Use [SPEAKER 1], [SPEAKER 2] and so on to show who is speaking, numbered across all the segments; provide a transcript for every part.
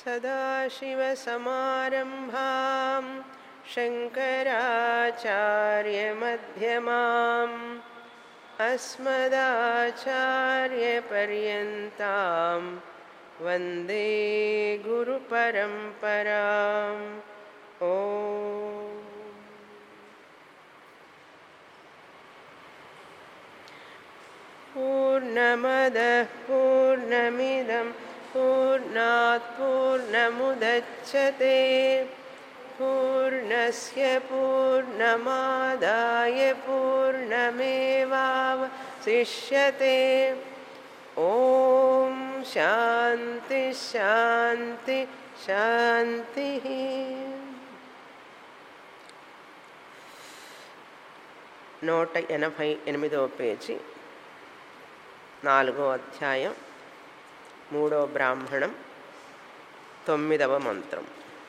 [SPEAKER 1] सदाशिवसमारम्भां शङ्कराचार्यमध्यमाम् अस्मदाचार्यपर्यन्तां वन्दे गुरुपरम्पराम् ॐ पूर्णमदः पूर्णमिदं पूर्णात् पूर्णमुदच्छते पूर्णस्य पूर्णमादाय पूर्णमेवावशिष्यते ॐ शान्ति शान्ति शान्तिः నూట ఎనభై ఎనిమిదవ పేజీ నాలుగో అధ్యాయం మూడో బ్రాహ్మణం తొమ్మిదవ మంత్రం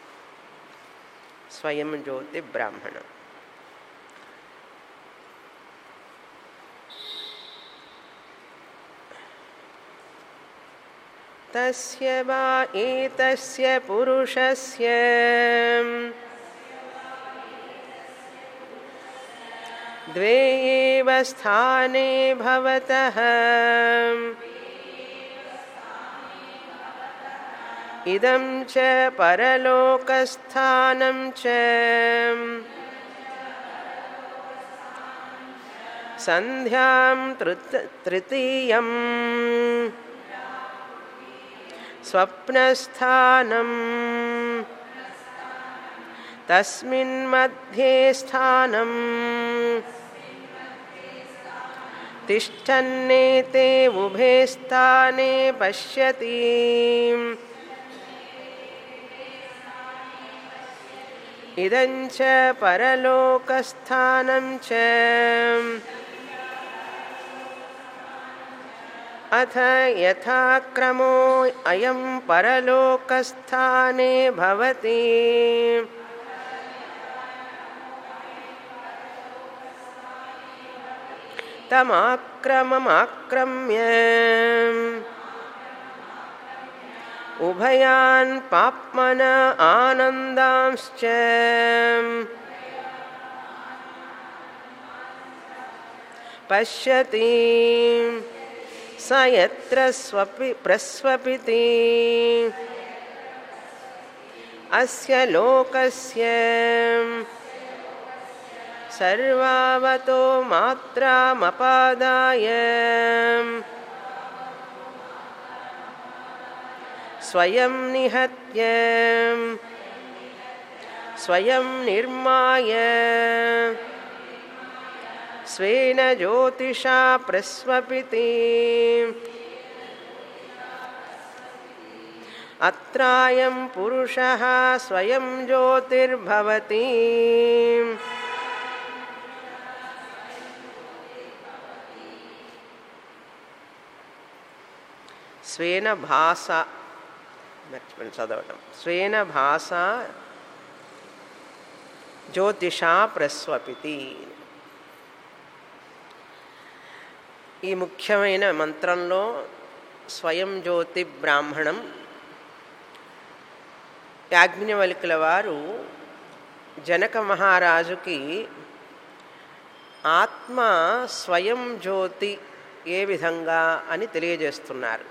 [SPEAKER 1] స్వయం జ్యోతి బ్రాహ్మణం తస్య వా ఏతస్య పురుషస్య द्वे एव स्थाने भवतः इदं च परलोकस्थानं च सन्ध्यां तृत तृतीयम् स्वप्नस्थानम् तस्मिन्मध्ये स्थानम् तिष्ठन्नेते उभे स्थाने पश्यति इदञ्च परलोकस्थानं च अथ यथाक्रमो अयं परलोकस्थाने भवति तमाक्रममाक्रम्य उभयान् पाप्मन आनन्दांश्च पश्यति स यत्र स्वपि प्रस्वपिति अस्य लोकस्य सर्वावतो मात्रामपादाय स्वयं निहत्य स्वयं निर्माय स्वेन ज्योतिषा प्रस्वपिति अत्रायं पुरुषः स्वयं ज्योतिर्भवति స్వేన భాష మర్చిపోయి చదవటం స్వేన భాష జ్యోతిషా ప్రస్వపితి ఈ ముఖ్యమైన మంత్రంలో స్వయం జ్యోతి బ్రాహ్మణం యాజ్ఞవల్కుల వారు జనక మహారాజుకి ఆత్మ స్వయం జ్యోతి ఏ విధంగా అని తెలియజేస్తున్నారు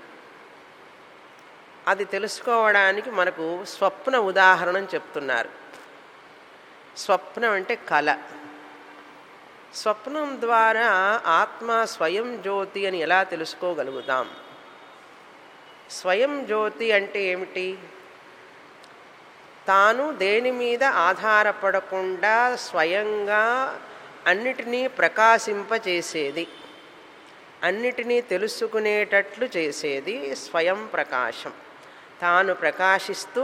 [SPEAKER 1] అది తెలుసుకోవడానికి మనకు స్వప్న ఉదాహరణం చెప్తున్నారు స్వప్నం అంటే కళ స్వప్నం ద్వారా ఆత్మ స్వయం జ్యోతి అని ఎలా తెలుసుకోగలుగుతాం స్వయం జ్యోతి అంటే ఏమిటి తాను దేని మీద ఆధారపడకుండా స్వయంగా అన్నిటినీ ప్రకాశింపచేసేది అన్నిటినీ తెలుసుకునేటట్లు చేసేది స్వయం ప్రకాశం తాను ప్రకాశిస్తూ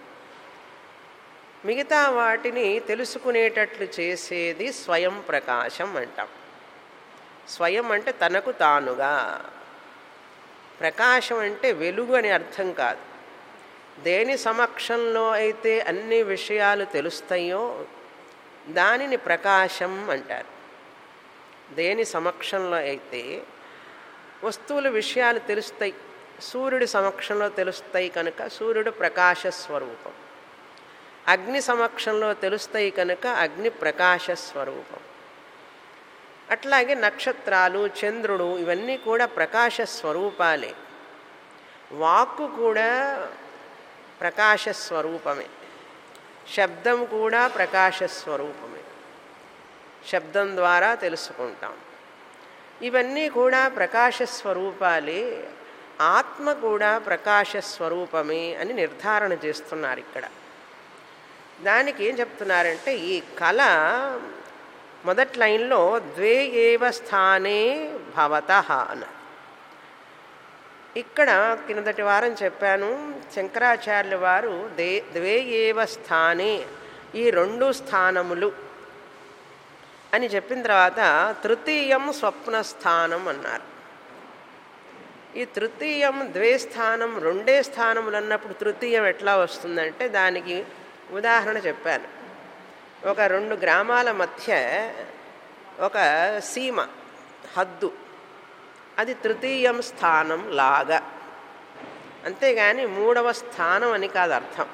[SPEAKER 1] మిగతా వాటిని తెలుసుకునేటట్లు చేసేది స్వయం ప్రకాశం అంటాం స్వయం అంటే తనకు తానుగా ప్రకాశం అంటే వెలుగు అని అర్థం కాదు దేని సమక్షంలో అయితే అన్ని విషయాలు తెలుస్తాయో దానిని ప్రకాశం అంటారు దేని సమక్షంలో అయితే వస్తువుల విషయాలు తెలుస్తాయి సూర్యుడి సమక్షంలో తెలుస్తాయి కనుక సూర్యుడు ప్రకాశ స్వరూపం అగ్ని సమక్షంలో తెలుస్తాయి కనుక అగ్ని ప్రకాశ స్వరూపం అట్లాగే నక్షత్రాలు చంద్రుడు ఇవన్నీ కూడా ప్రకాశ స్వరూపాలే వాక్కు కూడా ప్రకాశ స్వరూపమే శబ్దం కూడా ప్రకాశ స్వరూపమే శబ్దం ద్వారా తెలుసుకుంటాం ఇవన్నీ కూడా ప్రకాశ స్వరూపాలే ఆత్మ కూడా ప్రకాశ స్వరూపమే అని నిర్ధారణ చేస్తున్నారు ఇక్కడ దానికి ఏం చెప్తున్నారంటే ఈ కళ మొదటి లైన్లో ద్వే ఏవ స్థానే భవత అన్నారు ఇక్కడ కిందటి వారం చెప్పాను శంకరాచార్యుల వారు దే ద్వే ఏవ స్థానే ఈ రెండు స్థానములు అని చెప్పిన తర్వాత తృతీయం స్వప్న స్థానం అన్నారు ఈ తృతీయం ద్వే స్థానం రెండే స్థానములు అన్నప్పుడు తృతీయం ఎట్లా వస్తుందంటే దానికి ఉదాహరణ చెప్పాను ఒక రెండు గ్రామాల మధ్య ఒక సీమ హద్దు అది తృతీయం స్థానం లాగా అంతేగాని మూడవ స్థానం అని కాదు అర్థం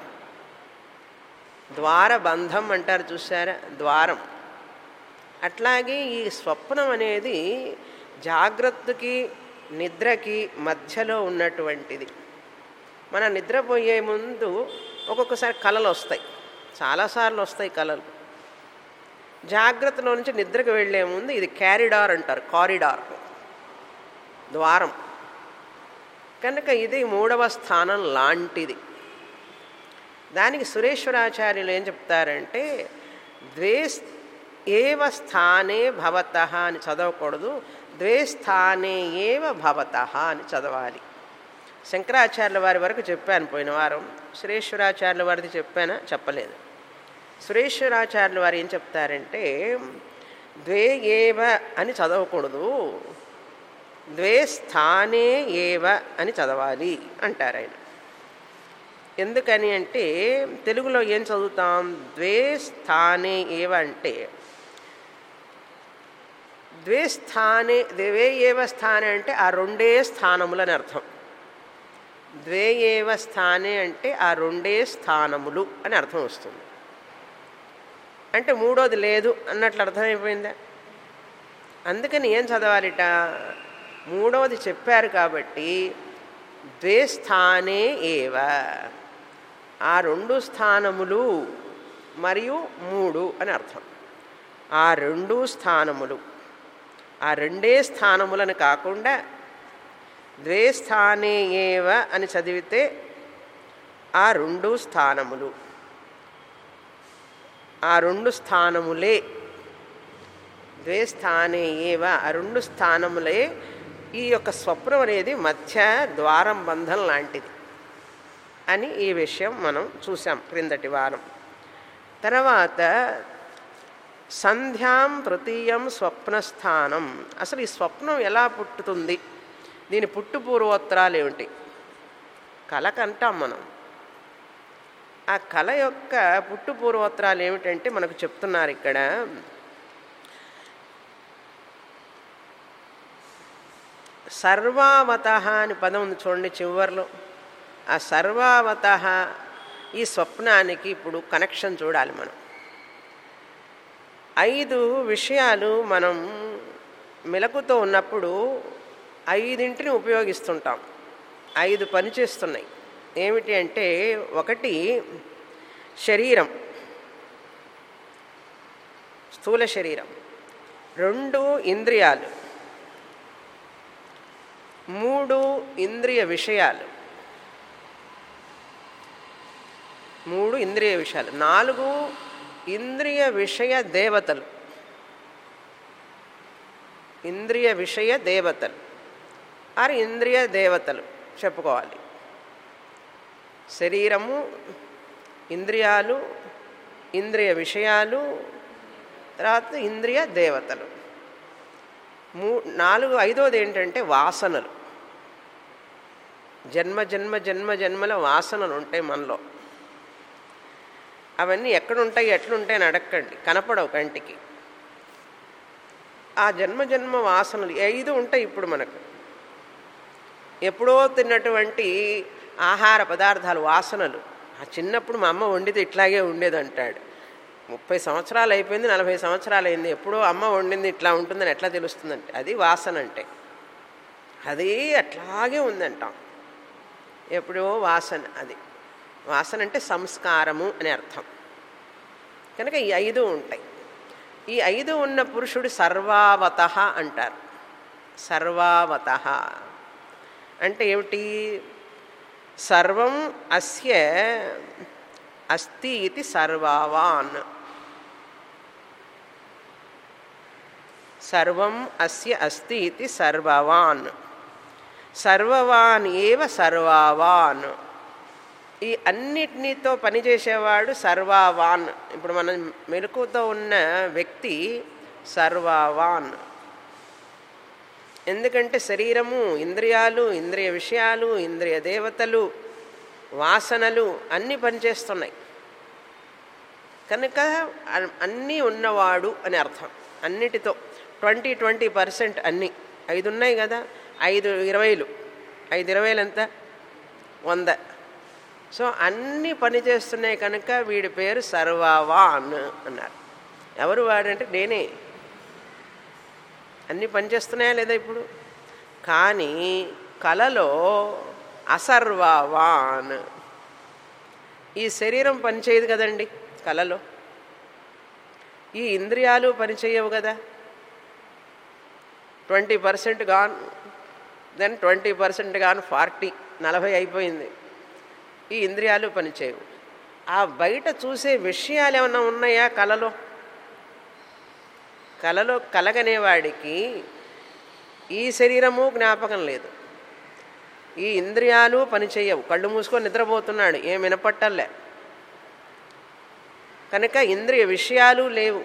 [SPEAKER 1] ద్వారబంధం అంటారు చూసారా ద్వారం అట్లాగే ఈ స్వప్నం అనేది జాగ్రత్తకి నిద్రకి మధ్యలో ఉన్నటువంటిది మన నిద్రపోయే ముందు ఒక్కొక్కసారి కళలు వస్తాయి చాలాసార్లు వస్తాయి కళలు జాగ్రత్తలో నుంచి నిద్రకు వెళ్లే ముందు ఇది క్యారిడార్ అంటారు కారిడార్ ద్వారం కనుక ఇది మూడవ స్థానం లాంటిది దానికి సురేశ్వరాచార్యులు ఏం చెప్తారంటే ద్వే ఏవ స్థానే భవత అని చదవకూడదు ద్వే స్థానే ఏవ భవత అని చదవాలి శంకరాచార్యుల వారి వరకు చెప్పాను పోయిన వారం సురేశ్వరాచార్యుల వారిది చెప్పానా చెప్పలేదు సురేశ్వరాచార్యుల వారు ఏం చెప్తారంటే ద్వే ఏవ అని చదవకూడదు ద్వే స్థానే ఏవ అని చదవాలి అంటారు ఆయన ఎందుకని అంటే తెలుగులో ఏం చదువుతాం ద్వే స్థానే ఏవ అంటే ద్వే స్థానే ద్వే ఏవ స్థానే అంటే ఆ రెండే స్థానములని అర్థం ద్వే ఏవ స్థానే అంటే ఆ రెండే స్థానములు అని అర్థం వస్తుంది అంటే మూడోది లేదు అన్నట్లు అర్థమైపోయిందా అందుకని ఏం చదవాలిట మూడవది చెప్పారు కాబట్టి ద్వే స్థానే ఏవ ఆ రెండు స్థానములు మరియు మూడు అని అర్థం ఆ రెండు స్థానములు ఆ రెండే స్థానములను కాకుండా ద్వే స్థానే ఏవ అని చదివితే ఆ రెండు స్థానములు ఆ రెండు స్థానములే ద్వే స్థానే ఏవ ఆ రెండు స్థానములే ఈ యొక్క స్వప్నం అనేది మధ్య ద్వారం బంధం లాంటిది అని ఈ విషయం మనం చూసాం క్రిందటి వారం తర్వాత సంధ్యాం తృతీయం స్వప్నస్థానం అసలు ఈ స్వప్నం ఎలా పుట్టుతుంది దీని పుట్టు పూర్వోత్తరాలు ఏమిటి కలకంటాం మనం ఆ కళ యొక్క పుట్టు పూర్వోత్తరాలు ఏమిటంటే మనకు చెప్తున్నారు ఇక్కడ సర్వావత అని పదం ఉంది చూడండి చివర్లో ఆ సర్వావత ఈ స్వప్నానికి ఇప్పుడు కనెక్షన్ చూడాలి మనం ఐదు విషయాలు మనం మెలకుతో ఉన్నప్పుడు ఐదింటిని ఉపయోగిస్తుంటాం ఐదు పనిచేస్తున్నాయి ఏమిటి అంటే ఒకటి శరీరం స్థూల శరీరం రెండు ఇంద్రియాలు మూడు ఇంద్రియ విషయాలు మూడు ఇంద్రియ విషయాలు నాలుగు ఇంద్రియ విషయ దేవతలు ఇంద్రియ విషయ దేవతలు ఆరు ఇంద్రియ దేవతలు చెప్పుకోవాలి శరీరము ఇంద్రియాలు ఇంద్రియ విషయాలు తర్వాత ఇంద్రియ దేవతలు మూ నాలుగు ఐదోది ఏంటంటే వాసనలు జన్మ జన్మ జన్మ జన్మల వాసనలు ఉంటాయి మనలో అవన్నీ ఎక్కడుంటాయి ఎట్లుంటాయి అని అడగండి కనపడవు కంటికి ఆ జన్మ జన్మ వాసనలు ఐదు ఉంటాయి ఇప్పుడు మనకు ఎప్పుడో తిన్నటువంటి ఆహార పదార్థాలు వాసనలు ఆ చిన్నప్పుడు మా అమ్మ వండితే ఇట్లాగే ఉండేది అంటాడు ముప్పై సంవత్సరాలు అయిపోయింది నలభై సంవత్సరాలు అయింది ఎప్పుడో అమ్మ వండింది ఇట్లా ఉంటుందని ఎట్లా తెలుస్తుందంటే అది వాసన అంటే అది అట్లాగే ఉందంటాం ఎప్పుడో వాసన అది వాసన అంటే సంస్కారము అని అర్థం కనుక ఈ ఐదు ఉంటాయి ఈ ఐదు ఉన్న పురుషుడు సర్వావత అంటారు సర్వావత అంటే ఏమిటి సర్వం అస్య అస్తి ఇది సర్వావాన్ సర్వం అస్య అస్తి ఇది సర్వవాన్ సర్వవాన్ ఏవ సర్వావాన్ ఈ అన్నిటినీతో పనిచేసేవాడు సర్వావాన్ ఇప్పుడు మనం మెలకుతో ఉన్న వ్యక్తి సర్వావాన్ ఎందుకంటే శరీరము ఇంద్రియాలు ఇంద్రియ విషయాలు ఇంద్రియ దేవతలు వాసనలు అన్నీ పనిచేస్తున్నాయి కనుక అన్నీ ఉన్నవాడు అని అర్థం అన్నిటితో ట్వంటీ ట్వంటీ పర్సెంట్ అన్నీ ఐదు ఉన్నాయి కదా ఐదు ఇరవైలు ఐదు ఇరవైలు ఎంత వంద సో అన్నీ పనిచేస్తున్నాయి కనుక వీడి పేరు సర్వావాన్ అన్నారు ఎవరు వాడంటే నేనే అన్నీ పనిచేస్తున్నాయా లేదా ఇప్పుడు కానీ కలలో అసర్వావాన్ ఈ శరీరం పనిచేయదు కదండి కలలో ఈ ఇంద్రియాలు పనిచేయవు కదా twenty percent gone then twenty percent gone forty నలభై అయిపోయింది ఈ ఇంద్రియాలు పనిచేయవు ఆ బయట చూసే విషయాలు ఏమైనా ఉన్నాయా కలలో కలలో కలగనేవాడికి ఈ శరీరము జ్ఞాపకం లేదు ఈ ఇంద్రియాలు పనిచేయవు కళ్ళు మూసుకొని నిద్రపోతున్నాడు ఏం వినపట్టలే కనుక ఇంద్రియ విషయాలు లేవు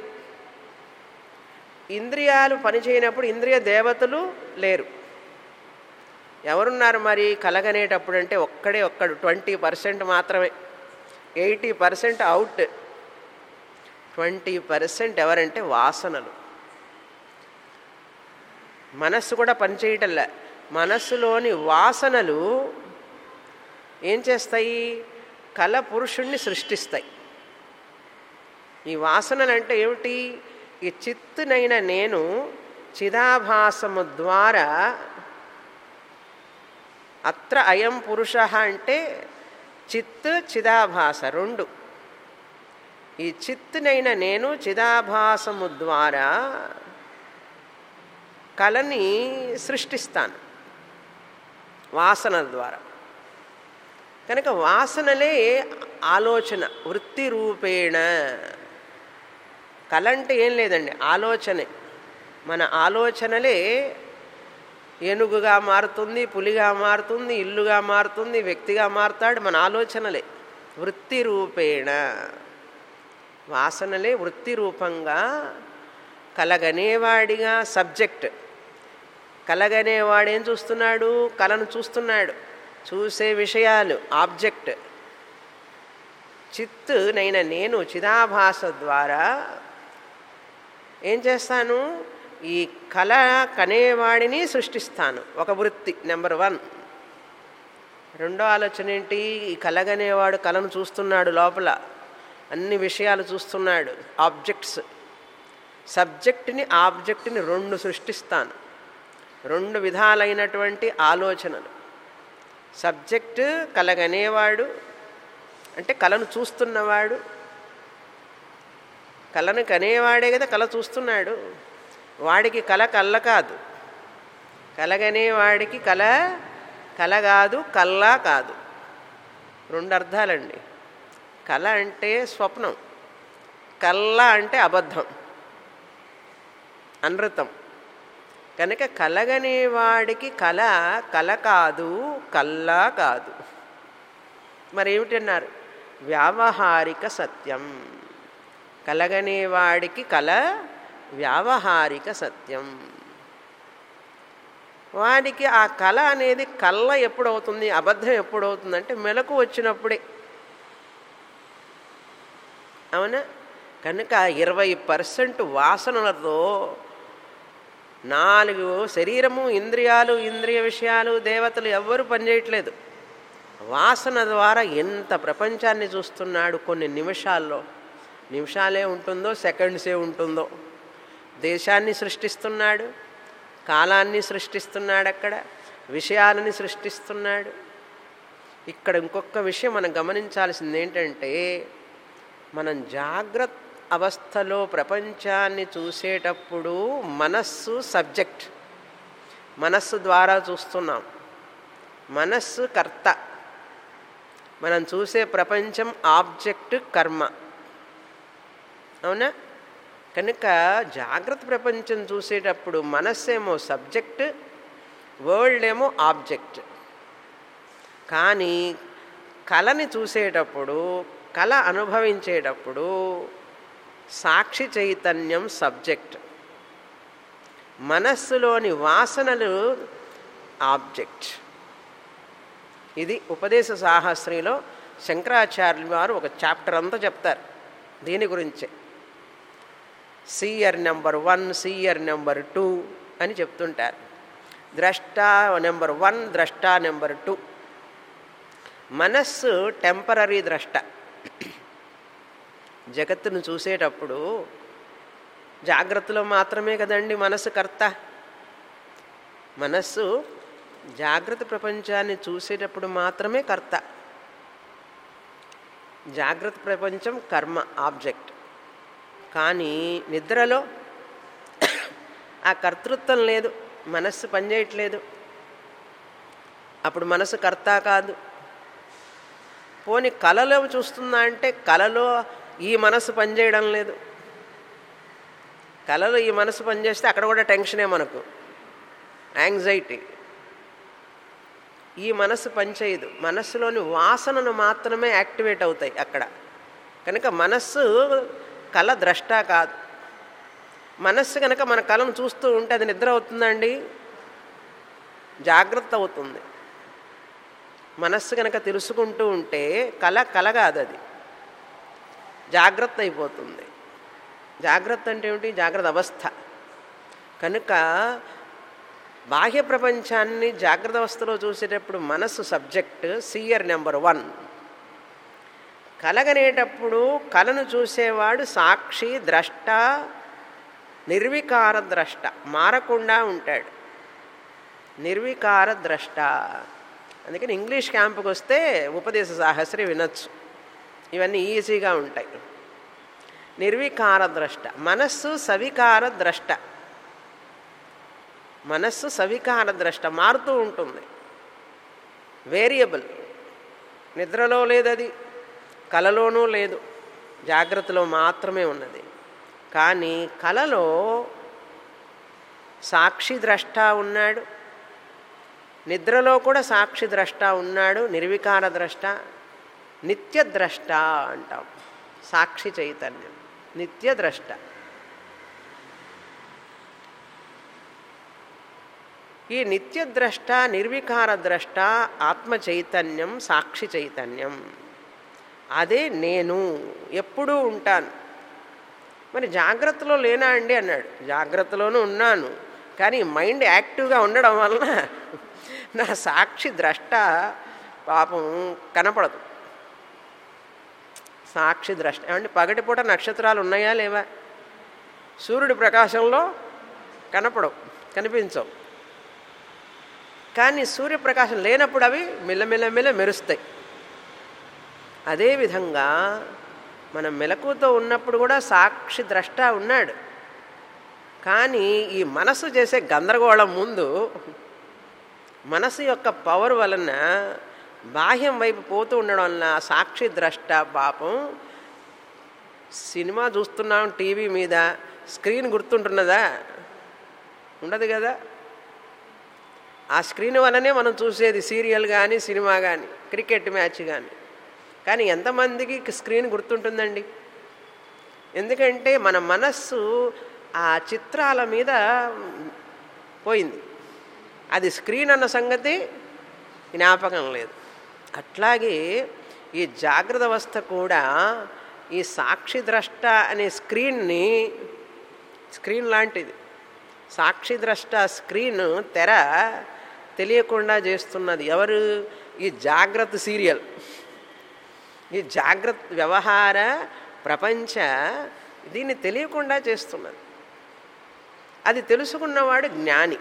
[SPEAKER 1] ఇంద్రియాలు పనిచేయనప్పుడు ఇంద్రియ దేవతలు లేరు ఎవరున్నారు మరి కలగనేటప్పుడు అంటే ఒక్కడే ఒక్కడు ట్వంటీ పర్సెంట్ మాత్రమే eighty percent out twenty percent ఎవరంటే వాసనలు మనస్సు కూడా పనిచేయటంలే మనస్సులోని వాసనలు ఏం చేస్తాయి కల పురుషుణ్ణి సృష్టిస్తాయి ఈ వాసనలు అంటే ఏమిటి ఈ చిత్తునైన నేను చిదాభాసము ద్వారా అత్ర అయం పురుష అంటే చిత్ చిదాభాస రెండు ఈ చిత్తునైన నేను చిదాభాసము ద్వారా కళని సృష్టిస్తాను వాసనల ద్వారా కనుక వాసనలే ఆలోచన వృత్తి రూపేణ కళ అంటే ఏం లేదండి ఆలోచనే మన ఆలోచనలే ఏనుగుగా మారుతుంది పులిగా మారుతుంది ఇల్లుగా మారుతుంది వ్యక్తిగా మారుతాడు మన ఆలోచనలే వృత్తి రూపేణ వాసనలే వృత్తి రూపంగా కలగనేవాడిగా సబ్జెక్ట్ కలగనేవాడేం చూస్తున్నాడు కళను చూస్తున్నాడు చూసే విషయాలు ఆబ్జెక్ట్ చిత్తు నైన నేను చిదాభాస ద్వారా ఏం చేస్తాను ఈ కళ కనేవాడిని సృష్టిస్తాను ఒక వృత్తి నెంబర్ వన్ రెండో ఆలోచన ఏంటి ఈ కలగనేవాడు కళను చూస్తున్నాడు లోపల అన్ని విషయాలు చూస్తున్నాడు ఆబ్జెక్ట్స్ సబ్జెక్ట్ని ఆబ్జెక్ట్ని రెండు సృష్టిస్తాను రెండు విధాలైనటువంటి ఆలోచనలు సబ్జెక్టు కలగనేవాడు అంటే కళను చూస్తున్నవాడు కళను కనేవాడే కదా కళ చూస్తున్నాడు వాడికి కళ కళ్ళ కాదు కలగనేవాడికి కళ కళ కాదు కల్లా కాదు రెండు అర్థాలండి కళ అంటే స్వప్నం కళ్ళ అంటే అబద్ధం అనృతం కనుక కలగనేవాడికి కళ కళ కాదు కల్లా కాదు మరేమిటన్నారు వ్యావహారిక సత్యం కలగనేవాడికి కళ వ్యావహారిక సత్యం వాడికి ఆ కళ అనేది కళ్ళ ఎప్పుడవుతుంది అబద్ధం ఎప్పుడవుతుంది అంటే మెలకు వచ్చినప్పుడే అవునా కనుక ఇరవై పర్సెంట్ వాసనలతో నాలుగు శరీరము ఇంద్రియాలు ఇంద్రియ విషయాలు దేవతలు ఎవ్వరూ పనిచేయట్లేదు వాసన ద్వారా ఎంత ప్రపంచాన్ని చూస్తున్నాడు కొన్ని నిమిషాల్లో నిమిషాలే ఉంటుందో సెకండ్సే ఉంటుందో దేశాన్ని సృష్టిస్తున్నాడు కాలాన్ని సృష్టిస్తున్నాడు అక్కడ విషయాలని సృష్టిస్తున్నాడు ఇక్కడ ఇంకొక విషయం మనం గమనించాల్సింది ఏంటంటే మనం జాగ్రత్త అవస్థలో ప్రపంచాన్ని చూసేటప్పుడు మనస్సు సబ్జెక్ట్ మనస్సు ద్వారా చూస్తున్నాం మనస్సు కర్త మనం చూసే ప్రపంచం ఆబ్జెక్ట్ కర్మ అవునా కనుక జాగ్రత్త ప్రపంచం చూసేటప్పుడు మనస్సేమో సబ్జెక్ట్ వరల్డ్ ఏమో ఆబ్జెక్ట్ కానీ కళని చూసేటప్పుడు కళ అనుభవించేటప్పుడు సాక్షి చైతన్యం సబ్జెక్ట్ మనస్సులోని వాసనలు ఆబ్జెక్ట్ ఇది ఉపదేశ సాహస్రిలో శంకరాచార్యులు వారు ఒక చాప్టర్ అంతా చెప్తారు దీని గురించే seer number one seer number two అని చెప్తుంటారు ద్రష్ట నెంబర్ వన్ ద్రష్ట నెంబర్ టూ మనస్సు టెంపరీ ద్రష్ట జగత్తును చూసేటప్పుడు జాగ్రత్తలో మాత్రమే కదండి మనస్సు కర్త మనస్సు జాగ్రత్త ప్రపంచాన్ని చూసేటప్పుడు మాత్రమే కర్త జాగ్రత్త ప్రపంచం కర్మ ఆబ్జెక్ట్ కానీ నిద్రలో ఆ కర్తృత్వం లేదు మనస్సు పనిచేయట్లేదు అప్పుడు మనసు కర్త కాదు పోని కళలో చూస్తుందా అంటే కళలో ఈ మనసు పనిచేయడం లేదు కళలో ఈ మనసు పనిచేస్తే అక్కడ కూడా టెన్షనే మనకు యాంగ్జైటీ ఈ మనసు పనిచేయదు మనస్సులోని వాసనలు మాత్రమే యాక్టివేట్ అవుతాయి అక్కడ కనుక మనస్సు కళ ద్రష్ట కాదు మనస్సు కనుక మన కళను చూస్తూ ఉంటే అది నిద్ర అవుతుందండి జాగ్రత్త అవుతుంది మనస్సు కనుక తెలుసుకుంటూ ఉంటే కళ కళ కాదు అది జాగ్రత్త అయిపోతుంది జాగ్రత్త అంటే ఏమిటి జాగ్రత్త అవస్థ కనుక బాహ్య ప్రపంచాన్ని జాగ్రత్త అవస్థలో చూసేటప్పుడు మనస్సు సబ్జెక్ట్ సీయర్ నెంబర్ వన్ కలగనేటప్పుడు కళను చూసేవాడు సాక్షి ద్రష్ట నిర్వికార ద్రష్ట మారకుండా ఉంటాడు నిర్వికార ద్రష్ట అందుకని ఇంగ్లీష్ క్యాంపుకి వస్తే ఉపదేశ సాహస్రి వినొచ్చు ఇవన్నీ ఈజీగా ఉంటాయి నిర్వికార ద్రష్ట మనస్సు సవికార ద్రష్ట మనస్సు సవికార ద్రష్ట మారుతూ ఉంటుంది వేరియబుల్ నిద్రలో లేదు అది కలలోనూ లేదు జాగ్రత్తలో మాత్రమే ఉన్నది కానీ కలలో సాక్షి ద్రష్ట ఉన్నాడు నిద్రలో కూడా సాక్షి ద్రష్ట ఉన్నాడు నిర్వికార ద్రష్ట నిత్య ద్రష్ట అంటాం సాక్షి చైతన్యం నిత్య ద్రష్ట ఈ నిత్య ద్రష్ట నిర్వికార ద్రష్ట ఆత్మ చైతన్యం సాక్షి చైతన్యం అదే నేను ఎప్పుడూ ఉంటాను మరి జాగ్రత్తలో లేనా అండి అన్నాడు జాగ్రత్తలోనూ ఉన్నాను కానీ మైండ్ యాక్టివ్గా ఉండడం వలన నా సాక్షి ద్రష్ట పాపం కనపడదు సాక్షి ద్రష్ట ఏమంటే పగటిపూట నక్షత్రాలు ఉన్నాయా లేవా సూర్యుడి ప్రకాశంలో కనపడవు కనిపించవు కానీ సూర్యప్రకాశం లేనప్పుడు అవి మెల్లమెల్లమెల్ల మెరుస్తాయి అదేవిధంగా మనం మెలకుతో ఉన్నప్పుడు కూడా సాక్షి ద్రష్ట ఉన్నాడు కానీ ఈ మనసు చేసే గందరగోళం ముందు మనసు యొక్క పవర్ వలన బాహ్యం వైపు పోతూ ఉండడం వలన సాక్షి ద్రష్ట పాపం సినిమా చూస్తున్నాం టీవీ మీద స్క్రీన్ గుర్తుంటున్నదా ఉండదు కదా ఆ స్క్రీన్ వల్లనే మనం చూసేది సీరియల్ కానీ సినిమా కానీ క్రికెట్ మ్యాచ్ కానీ కానీ ఎంతమందికి స్క్రీన్ గుర్తుంటుందండి ఎందుకంటే మన మనస్సు ఆ చిత్రాల మీద పోయింది అది స్క్రీన్ అన్న సంగతి జ్ఞాపకం లేదు అట్లాగే ఈ జాగ్రత్త అవస్థ కూడా ఈ సాక్షి ద్రష్ట అనే స్క్రీన్ని స్క్రీన్ లాంటిది సాక్షి ద్రష్ట స్క్రీన్ తెర తెలియకుండా చేస్తున్నది ఎవరు ఈ జాగ్రత్త సీరియల్ ఈ జాగ్రత్త వ్యవహార ప్రపంచ దీన్ని తెలియకుండా చేస్తున్నది అది తెలుసుకున్నవాడు జ్ఞాని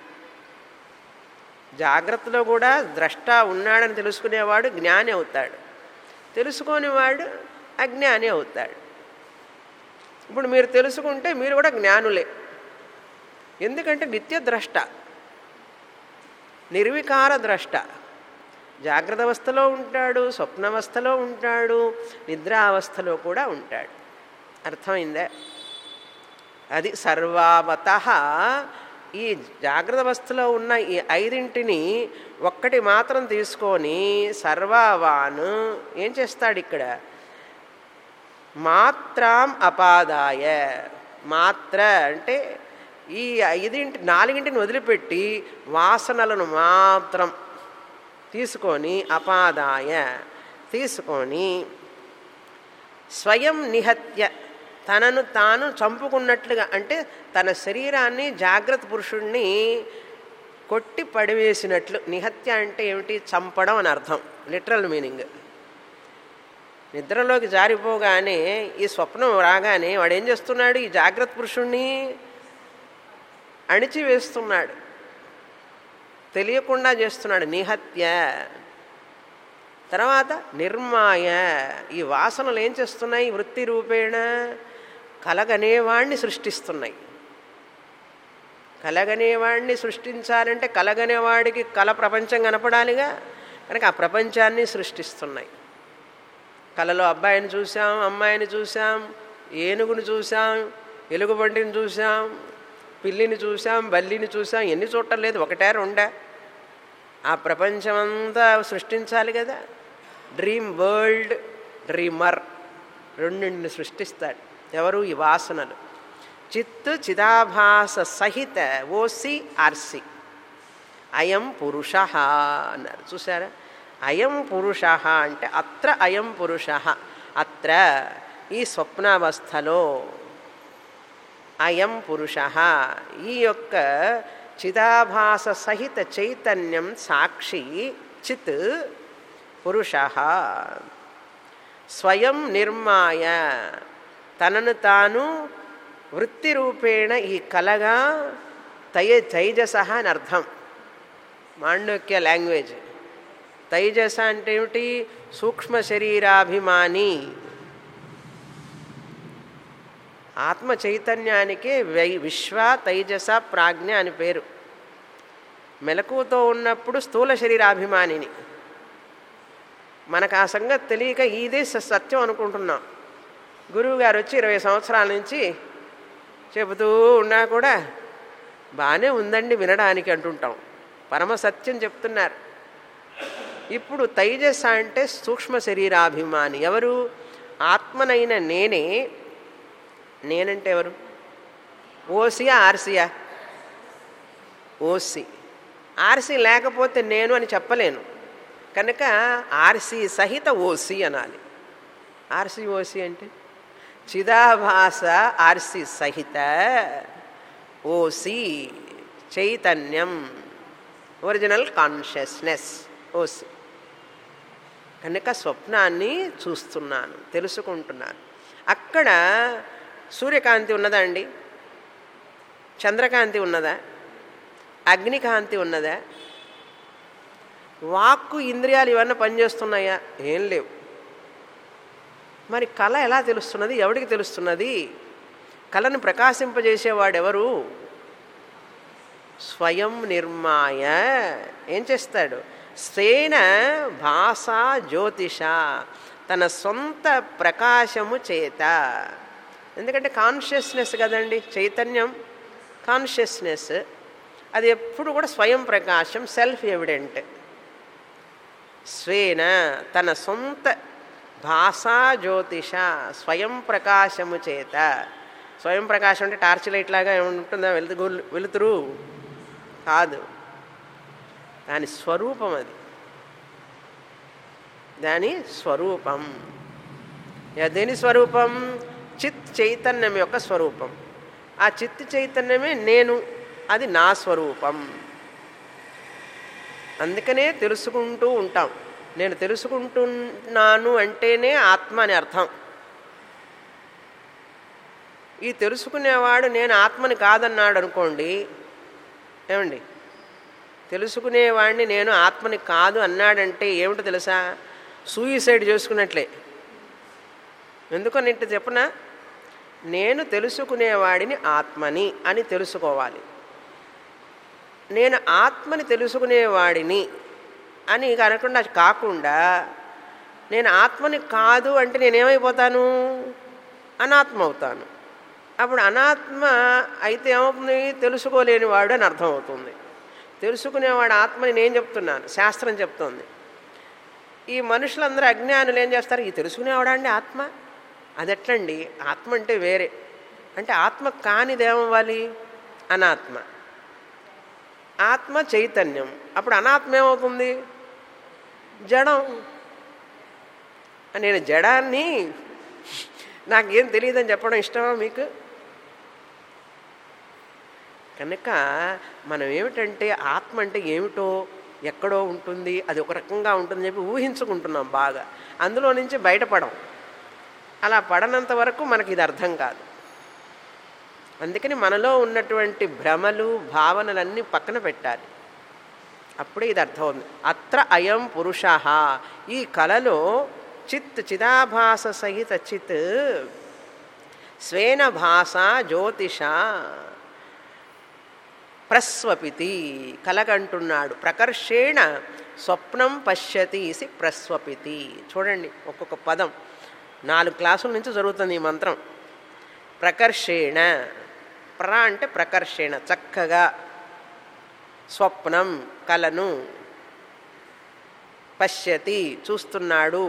[SPEAKER 1] జాగ్రత్తలో కూడా ద్రష్ట ఉన్నాడని తెలుసుకునేవాడు జ్ఞాని అవుతాడు తెలుసుకోనివాడు అజ్ఞాని అవుతాడు ఇప్పుడు మీరు తెలుసుకుంటే మీరు కూడా జ్ఞానులే ఎందుకంటే నిత్య ద్రష్ట నిర్వికార ద్రష్ట జాగ్రత్త అవస్థలో ఉంటాడు స్వప్నావస్థలో ఉంటాడు నిద్రావస్థలో కూడా ఉంటాడు అర్థమైందా అది సర్వావత ఈ జాగ్రత్త అవస్థలో ఉన్న ఈ ఐదింటిని ఒక్కటి మాత్రం తీసుకొని సర్వావాను ఏం చేస్తాడు ఇక్కడ మాత్రాం అపాదాయ మాత్ర అంటే ఈ ఐదింటి నాలుగింటిని వదిలిపెట్టి వాసనలను మాత్రం తీసుకొని అపాదాయ తీసుకొని స్వయం నిహత్య తనను తాను చంపుకున్నట్లుగా అంటే తన శరీరాన్ని జాగ్రత్త పురుషుణ్ణి కొట్టి పడివేసినట్లు నిహత్య అంటే ఏమిటి చంపడం అని అర్థం లిటరల్ మీనింగ్ నిద్రలోకి జారిపోగానే ఈ స్వప్నం రాగానే వాడు ఏం చేస్తున్నాడు ఈ జాగ్రత్త పురుషుణ్ణి అణిచివేస్తున్నాడు తెలియకుండా చేస్తున్నాడు నిహత్య తర్వాత నిర్మాయ ఈ వాసనలు ఏం చేస్తున్నాయి వృత్తి రూపేణ కలగనేవాణ్ణి సృష్టిస్తున్నాయి కలగనేవాడిని సృష్టించాలంటే కలగనేవాడికి కల ప్రపంచం కనపడాలిగా కనుక ఆ ప్రపంచాన్ని సృష్టిస్తున్నాయి కలలో అబ్బాయిని చూసాం అమ్మాయిని చూసాం ఏనుగుని చూసాం ఎలుగుబంటిని చూసాం పిల్లిని చూసాం బల్లిని చూసాం ఎన్ని చూడటం లేదు ఒకటే రెండా ఆ ప్రపంచమంతా సృష్టించాలి కదా డ్రీమ్ వరల్డ్ డ్రీమర్ రెండింటిని సృష్టిస్తాడు ఎవరు ఈ వాసనలు చిత్తు చిదాభాస సహిత ఓసి ఆర్సి అయం పురుష అన్నారు చూసారా అయం పురుష అంటే అత్ర అయం పురుష అత్ర ఈ స్వప్నావస్థలో అయం పురుష ఈ యొక్క చిదాభాస సహిత చైతన్యం సాక్షి చిత్ పురుష స్వయం నిర్మాయ తనను తాను వృత్తి రూపేణ ఈ కలగా తయ తైజస అని అర్థం మాండవ్య లాంగ్వేజ్ తైజస అంటే ఏమిటి సూక్ష్మ శరీరాభిమాని ఆత్మ చైతన్యానికి వై విశ్వ తైజస ప్రాజ్ఞ అని పేరు మెలకువతో ఉన్నప్పుడు స్థూల శరీరాభిమానిని మనకు ఆ సంగతి తెలియక ఇదే సత్యం అనుకుంటున్నాం గురువు గారు వచ్చి ఇరవై సంవత్సరాల నుంచి చెబుతూ ఉన్నా కూడా బాగానే ఉందండి వినడానికి అంటుంటాం పరమ సత్యం చెప్తున్నారు ఇప్పుడు తైజస్ అంటే సూక్ష్మ శరీరాభిమాని ఎవరు ఆత్మనైన నేనే నేనంటే ఎవరు ఓసియా ఆర్సియా ఓసి ఆర్సి లేకపోతే నేను అని చెప్పలేను కనుక ఆర్సి సహిత ఓసి అనాలి ఆర్సి ఓసి అంటే చిదాభాస ఆర్సి సహిత ఓసి చైతన్యం ఒరిజినల్ కాన్షియస్నెస్ ఓసి కనుక స్వప్నాన్ని చూస్తున్నాను తెలుసుకుంటున్నాను అక్కడ సూర్యకాంతి ఉన్నదా అండి చంద్రకాంతి ఉన్నదా అగ్నికాంతి ఉన్నదా వాక్కు ఇంద్రియాలు ఇవన్నీ పనిచేస్తున్నాయా ఏం లేవు మరి కళ ఎలా తెలుస్తున్నది ఎవడికి తెలుస్తున్నది కళను ప్రకాశింపజేసేవాడెవరు స్వయం నిర్మాయ ఏం చేస్తాడు స్వేన భాష జ్యోతిష తన సొంత ప్రకాశము చేత ఎందుకంటే కాన్షియస్నెస్ కదండి చైతన్యం కాన్షియస్నెస్ అది ఎప్పుడు కూడా స్వయం ప్రకాశం సెల్ఫ్ ఎవిడెంట్ స్వేన తన సొంత భాషా జ్యోతిష స్వయం ప్రకాశము చేత స్వయం ప్రకాశం అంటే టార్చ్ లైట్ లాగా ఉంటుందా వెలుతు వెలుతురు కాదు దాని స్వరూపం అది దాని స్వరూపం దేని స్వరూపం చిత్ చైతన్యం యొక్క స్వరూపం ఆ చిత్ చైతన్యమే నేను అది నా స్వరూపం అందుకనే తెలుసుకుంటూ ఉంటాం నేను తెలుసుకుంటున్నాను అంటేనే ఆత్మ అని అర్థం ఈ తెలుసుకునేవాడు నేను ఆత్మని కాదన్నాడు అనుకోండి ఏమండి తెలుసుకునేవాడిని నేను ఆత్మని కాదు అన్నాడంటే ఏమిటో తెలుసా సూయిసైడ్ చేసుకున్నట్లే ఎందుకని చెప్పనా నేను తెలుసుకునేవాడిని ఆత్మని అని తెలుసుకోవాలి నేను ఆత్మని తెలుసుకునేవాడిని అని కనకుండా కాకుండా నేను ఆత్మని కాదు అంటే నేనేమైపోతాను అనాత్మ అవుతాను అప్పుడు అనాత్మ అయితే ఏమవుతుంది తెలుసుకోలేనివాడు అని అర్థం అవుతుంది తెలుసుకునేవాడు ఆత్మని నేను చెప్తున్నాను శాస్త్రం చెప్తోంది ఈ మనుషులందరూ అజ్ఞానులు ఏం చేస్తారు ఈ తెలుసుకునేవాడా అండి ఆత్మ అది ఎట్లండి ఆత్మ అంటే వేరే అంటే ఆత్మ కానిదేమవ్వాలి అనాత్మ ఆత్మ చైతన్యం అప్పుడు అనాత్మ ఏమవుతుంది జడం నేను జడాన్ని నాకేం తెలియదని చెప్పడం ఇష్టమా మీకు కనుక మనం ఏమిటంటే ఆత్మ అంటే ఏమిటో ఎక్కడో ఉంటుంది అది ఒక రకంగా ఉంటుందని చెప్పి ఊహించుకుంటున్నాం బాగా అందులో నుంచి బయటపడం అలా పడనంత వరకు మనకి ఇది అర్థం కాదు అందుకని మనలో ఉన్నటువంటి భ్రమలు భావనలన్నీ పక్కన పెట్టాలి అప్పుడే ఇది అర్థమవుతుంది అత్ర అయం పురుష ఈ కళలో చిత్ చిదాభాస సహిత చిత్ స్వేన భాష జ్యోతిష ప్రస్వపితి కలగంటున్నాడు ప్రకర్షేణ స్వప్నం పశ్యతి ఇసి ప్రస్వపితి చూడండి ఒక్కొక్క పదం నాలుగు క్లాసుల నుంచి జరుగుతుంది ఈ మంత్రం ప్రకర్షేణ ప్ర అంటే ప్రకర్షేణ చక్కగా స్వప్నం కలను పశ్యతి చూస్తున్నాడు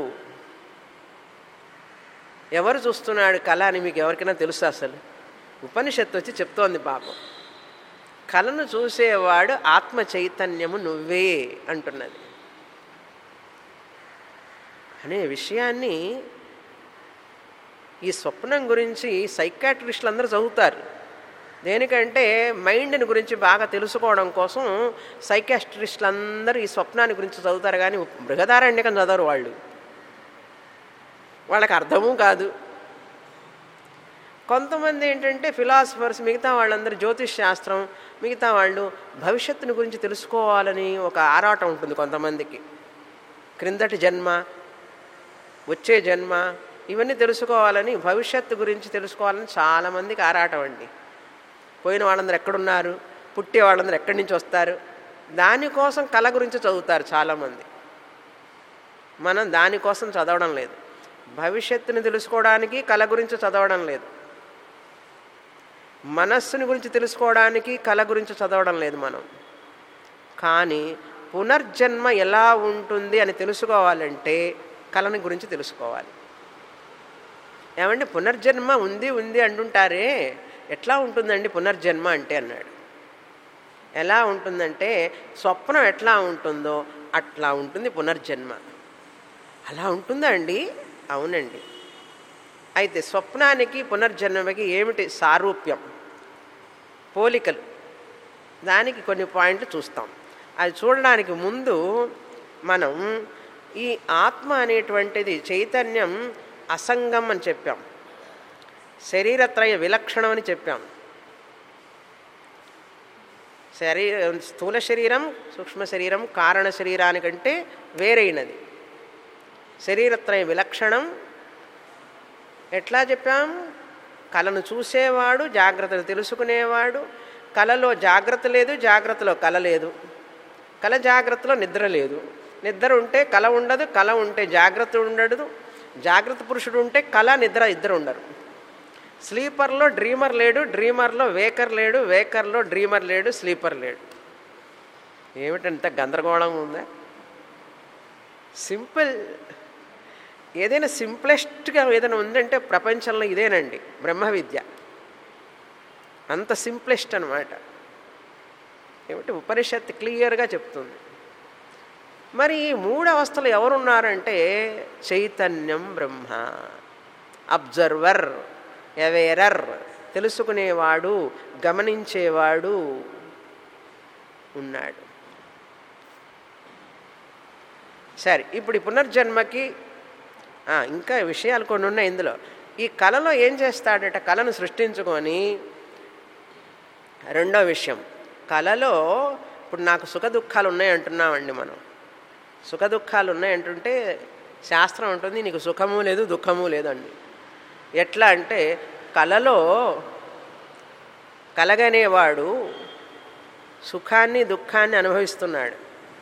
[SPEAKER 1] ఎవరు చూస్తున్నాడు కళ అని మీకు ఎవరికైనా తెలుసు అసలు ఉపనిషత్తు వచ్చి చెప్తోంది పాపం కళను చూసేవాడు ఆత్మ చైతన్యము నువ్వే అంటున్నది అనే విషయాన్ని ఈ స్వప్నం గురించి సైకాట్రిస్టులు అందరూ చదువుతారు దేనికంటే మైండ్ని గురించి బాగా తెలుసుకోవడం కోసం సైకాట్రిస్టులు అందరూ ఈ స్వప్నాన్ని గురించి చదువుతారు కానీ బృహదారణ్యకం చదవరు వాళ్ళు వాళ్ళకి అర్థము కాదు కొంతమంది ఏంటంటే ఫిలాసఫర్స్ మిగతా వాళ్ళందరూ జ్యోతిష్ శాస్త్రం మిగతా వాళ్ళు భవిష్యత్తుని గురించి తెలుసుకోవాలని ఒక ఆరాటం ఉంటుంది కొంతమందికి క్రిందటి జన్మ వచ్చే జన్మ ఇవన్నీ తెలుసుకోవాలని భవిష్యత్తు గురించి తెలుసుకోవాలని చాలామందికి ఆరాటం అండి పోయిన వాళ్ళందరూ ఎక్కడున్నారు పుట్టే వాళ్ళందరూ ఎక్కడి నుంచి వస్తారు దానికోసం కళ గురించి చదువుతారు చాలామంది మనం దానికోసం చదవడం లేదు భవిష్యత్తుని తెలుసుకోవడానికి కళ గురించి చదవడం లేదు మనస్సుని గురించి తెలుసుకోవడానికి కళ గురించి చదవడం లేదు మనం కానీ పునర్జన్మ ఎలా ఉంటుంది అని తెలుసుకోవాలంటే కళని గురించి తెలుసుకోవాలి ఏమంటే పునర్జన్మ ఉంది ఉంది అంటుంటారే ఎట్లా ఉంటుందండి పునర్జన్మ అంటే అన్నాడు ఎలా ఉంటుందంటే స్వప్నం ఎట్లా ఉంటుందో అట్లా ఉంటుంది పునర్జన్మ అలా ఉంటుందా అండి అవునండి అయితే స్వప్నానికి పునర్జన్మకి ఏమిటి సారూప్యం పోలికలు దానికి కొన్ని పాయింట్లు చూస్తాం అది చూడడానికి ముందు మనం ఈ ఆత్మ అనేటువంటిది చైతన్యం అసంగం అని చెప్పాం శరీరత్రయ విలక్షణం అని చెప్పాం శరీర స్థూల శరీరం సూక్ష్మ శరీరం కారణ శరీరానికంటే వేరైనది శరీరత్రయ విలక్షణం ఎట్లా చెప్పాం కళను చూసేవాడు జాగ్రత్తలు తెలుసుకునేవాడు కళలో జాగ్రత్త లేదు జాగ్రత్తలో కళ లేదు కళ జాగ్రత్తలో నిద్ర లేదు నిద్ర ఉంటే కళ ఉండదు కళ ఉంటే జాగ్రత్త ఉండదు జాగ్రత్త పురుషుడు ఉంటే కళ నిద్ర ఇద్దరు ఉండరు స్లీపర్లో డ్రీమర్ లేడు డ్రీమర్లో వేకర్ లేడు వేకర్లో డ్రీమర్ లేడు స్లీపర్ లేడు ఏమిటంత గందరగోళం ఉందా సింపుల్ ఏదైనా సింప్లెస్ట్గా ఏదైనా ఉందంటే ప్రపంచంలో ఇదేనండి బ్రహ్మ విద్య అంత సింప్లెస్ట్ అనమాట ఏమిటి ఉపనిషత్తు క్లియర్గా చెప్తుంది మరి ఈ మూడు అవస్థలు ఎవరున్నారంటే చైతన్యం బ్రహ్మ అబ్జర్వర్ ఎవేరర్ తెలుసుకునేవాడు గమనించేవాడు ఉన్నాడు సరే ఇప్పుడు ఈ పునర్జన్మకి ఆ, ఇంకా విషయాలు కొన్ని ఉన్నాయి ఇందులో ఈ కళలో ఏం చేస్తాడట కళను సృష్టించుకొని రెండో విషయం కళలో ఇప్పుడు నాకు సుఖ దుఃఖాలు ఉన్నాయి అంటున్నామండి మనం సుఖ దుఃఖాలు ఉన్నాయంటుంటే శాస్త్రం ఉంటుంది నీకు సుఖము లేదు దుఃఖము లేదండి ఎట్లా అంటే కళలో కలగనేవాడు సుఖాన్ని దుఃఖాన్ని అనుభవిస్తున్నాడు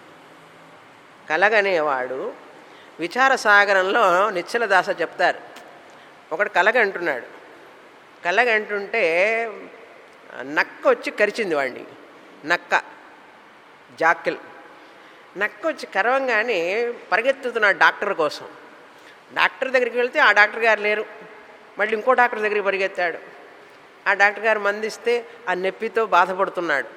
[SPEAKER 1] కలగనేవాడు విచార సాగరంలో నిశ్చల దాస చెప్తారు ఒకడు కలగ అంటున్నాడు కలగ అంటుంటే నక్క వచ్చి కరిచింది వాడిని నక్క జాకిల్ నక్క వచ్చి కరవంగానే పరిగెత్తుతున్నాడు డాక్టర్ కోసం డాక్టర్ దగ్గరికి వెళ్తే ఆ డాక్టర్ గారు లేరు మళ్ళీ ఇంకో డాక్టర్ దగ్గరికి పరిగెత్తాడు ఆ డాక్టర్ గారు మందిస్తే ఆ నొప్పితో బాధపడుతున్నాడు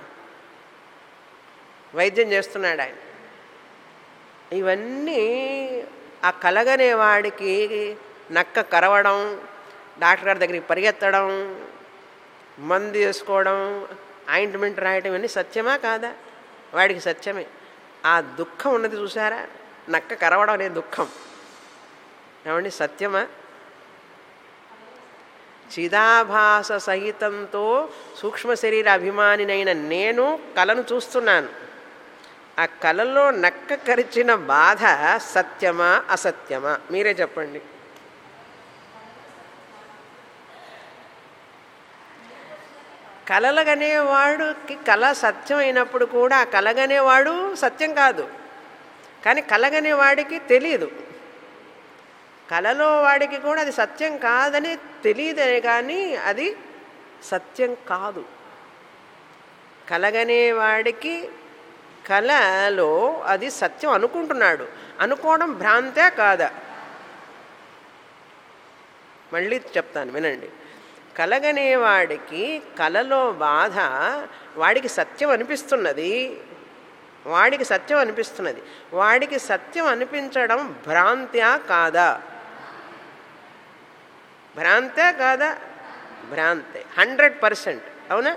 [SPEAKER 1] వైద్యం చేస్తున్నాడు ఆయన ఇవన్నీ ఆ కలగనే వాడికి నక్క కరవడం డాక్టర్ గారి దగ్గరికి పరిగెత్తడం మందు వేసుకోవడం ఆయింట్మెంట్ రాయటం ఇవన్నీ సత్యమా కాదా వాడికి సత్యమే ఆ దుఃఖం ఉన్నది చూసారా నక్క కరవడం అనే దుఃఖం ఏమండి సత్యమా చిదాభాస సహితంతో సూక్ష్మ శరీర అభిమానినైన నేను కళను చూస్తున్నాను ఆ కళలో నక్క కరిచిన బాధ సత్యమా అసత్యమా మీరే చెప్పండి కలలగనేవాడుకి కళ సత్యం అయినప్పుడు కూడా ఆ కలగనేవాడు సత్యం కాదు కానీ కలగనేవాడికి తెలియదు కలలో వాడికి కూడా అది సత్యం కాదని తెలియదే కానీ అది సత్యం కాదు కలగనేవాడికి కళలో అది సత్యం అనుకుంటున్నాడు అనుకోవడం భ్రాంతే కాదా మళ్ళీ చెప్తాను వినండి కలగనేవాడికి కలలో బాధ వాడికి సత్యం అనిపిస్తున్నది వాడికి సత్యం అనిపిస్తున్నది వాడికి సత్యం అనిపించడం భ్రాంత్యా కాదా భ్రాంతే కాదా భ్రాంతే హండ్రెడ్ పర్సెంట్ అవునా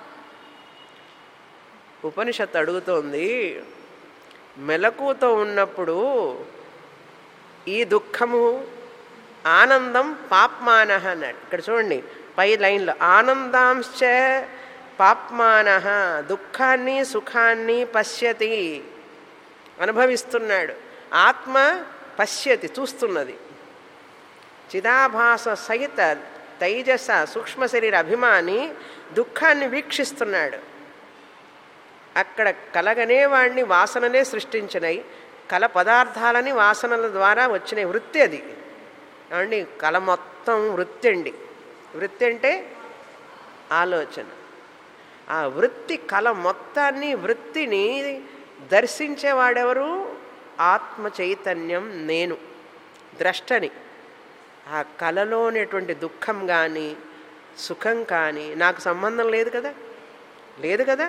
[SPEAKER 1] ఉపనిషత్తు అడుగుతోంది మెలకుతో ఉన్నప్పుడు ఈ దుఃఖము ఆనందం పాప్మాన అన్నాడు ఇక్కడ చూడండి పై లైన్లో ఆనందాంశ పాప్మాన దుఃఖాన్ని సుఖాన్ని పశ్యతి అనుభవిస్తున్నాడు ఆత్మ పశ్యతి చూస్తున్నది చిదాభాస సహిత తైజస సూక్ష్మ శరీర అభిమాని దుఃఖాన్ని వీక్షిస్తున్నాడు అక్కడ కలగనేవాడిని వాసనలే సృష్టించినాయి కల పదార్థాలని వాసనల ద్వారా వచ్చిన వృత్తి అది అండి కళ మొత్తం వృత్తి అండి వృత్తి అంటే ఆలోచన ఆ వృత్తి కళ మొత్తాన్ని వృత్తిని దర్శించేవాడెవరు ఆత్మ చైతన్యం నేను ద్రష్టని ఆ కళలోనేటువంటి దుఃఖం కానీ సుఖం కానీ నాకు సంబంధం లేదు కదా లేదు కదా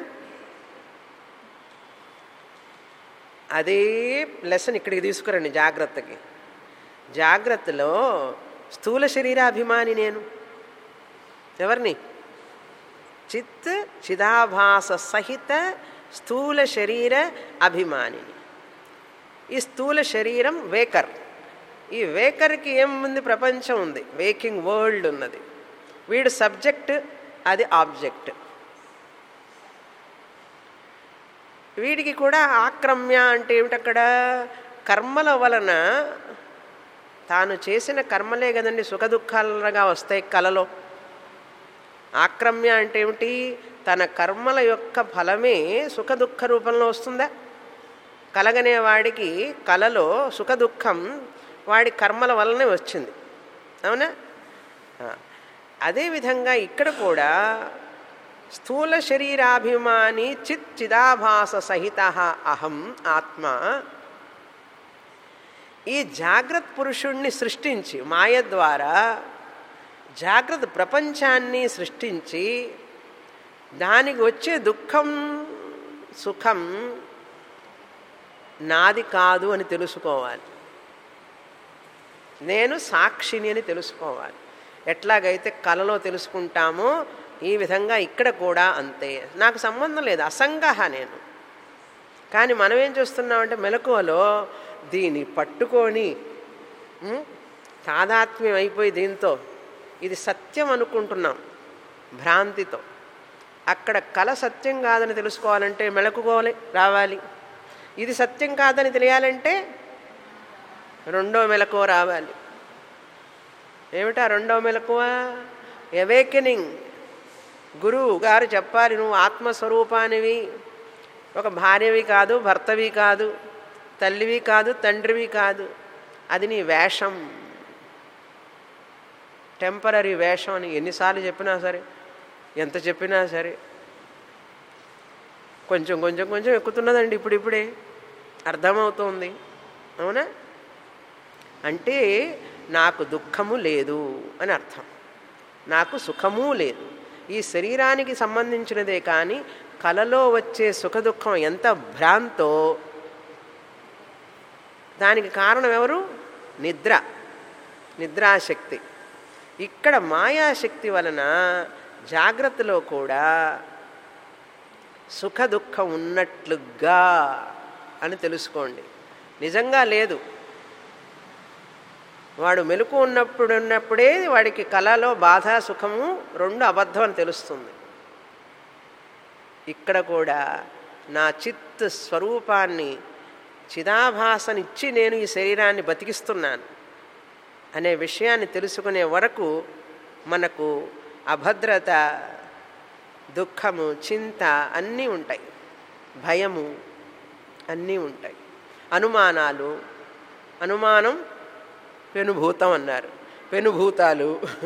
[SPEAKER 1] అదే లెసన్ ఇక్కడికి తీసుకురండి జాగ్రత్తకి జాగ్రత్తలో స్థూల శరీరాభిమాని నేను ఎవరిని చిత్ చిదాభాస సహిత స్థూల శరీర అభిమానిని ఈ స్థూల శరీరం వేకర్ ఈ వేకర్కి ఏముంది ప్రపంచం ఉంది వేకింగ్ వరల్డ్ ఉన్నది వీడు సబ్జెక్ట్ అది ఆబ్జెక్ట్ వీడికి కూడా ఆక్రమ్య అంటే ఏమిటక్కడ కర్మల వలన తాను చేసిన కర్మలే కదండి సుఖ దుఃఖాలుగా వస్తాయి కలలో ఆక్రమ్య అంటే ఏమిటి తన కర్మల యొక్క ఫలమే సుఖ దుఃఖ రూపంలో వస్తుందా కలగనే వాడికి కలలో సుఖ దుఃఖం వాడి కర్మల వల్లనే వచ్చింది అవునా అదేవిధంగా ఇక్కడ కూడా స్థూల శరీరాభిమాని చిత్ చిదాభాస సహిత అహం ఆత్మ ఈ జాగ్రత్త పురుషుణ్ణి సృష్టించి మాయ ద్వారా జాగ్రత్త ప్రపంచాన్ని సృష్టించి దానికి వచ్చే దుఃఖం సుఖం నాది కాదు అని తెలుసుకోవాలి నేను సాక్షిని అని తెలుసుకోవాలి ఎట్లాగైతే కలలో తెలుసుకుంటామో ఈ విధంగా ఇక్కడ కూడా అంతే నాకు సంబంధం లేదు అసంగహ నేను కానీ మనం ఏం చేస్తున్నామంటే మెలకువలో దీన్ని పట్టుకొని ఉం, తాదాత్మ్యం అయిపోయి దీంతో ఇది సత్యం అనుకుంటున్నాం భ్రాంతితో అక్కడ కళ సత్యం కాదని తెలుసుకోవాలంటే మెలకుకోవాలి రావాలి ఇది సత్యం కాదని తెలియాలంటే రెండో మెలకువ రావాలి ఏమిటా రెండో మెలకువ ఎవేకెనింగ్ గురువు గారు చెప్పాలి నువ్వు ఆత్మస్వరూపానివి ఒక భార్యవి కాదు భర్తవి కాదు తల్లివి కాదు తండ్రివి కాదు అది నీ వేషం టెంపరీ వేషం అని ఎన్నిసార్లు చెప్పినా సరే ఎంత చెప్పినా సరే కొంచెం కొంచెం కొంచెం ఎక్కుతున్నదండి ఇప్పుడిప్పుడే అర్థమవుతోంది అవునా అంటే నాకు దుఃఖము లేదు అని అర్థం నాకు సుఖము లేదు ఈ శరీరానికి సంబంధించినదే కానీ కలలో వచ్చే సుఖ దుఃఖం ఎంత భ్రాంతో దానికి కారణం ఎవరు నిద్ర నిద్రాశక్తి ఇక్కడ మాయాశక్తి వలన జాగ్రత్తలో కూడా సుఖ దుఃఖం ఉన్నట్లుగా అని తెలుసుకోండి నిజంగా లేదు వాడు మెలకు ఉన్నప్పుడు ఉన్నప్పుడే వాడికి కళలో బాధ సుఖము రెండు అబద్ధం అని తెలుస్తుంది ఇక్కడ కూడా నా చిత్ స్వరూపాన్ని చిదాభాసనిచ్చి నేను ఈ శరీరాన్ని బతికిస్తున్నాను అనే విషయాన్ని తెలుసుకునే వరకు మనకు అభద్రత దుఃఖము చింత అన్నీ ఉంటాయి భయము అన్నీ ఉంటాయి అనుమానాలు అనుమానం పెనుభూతం అన్నారు పెనుభూతాలు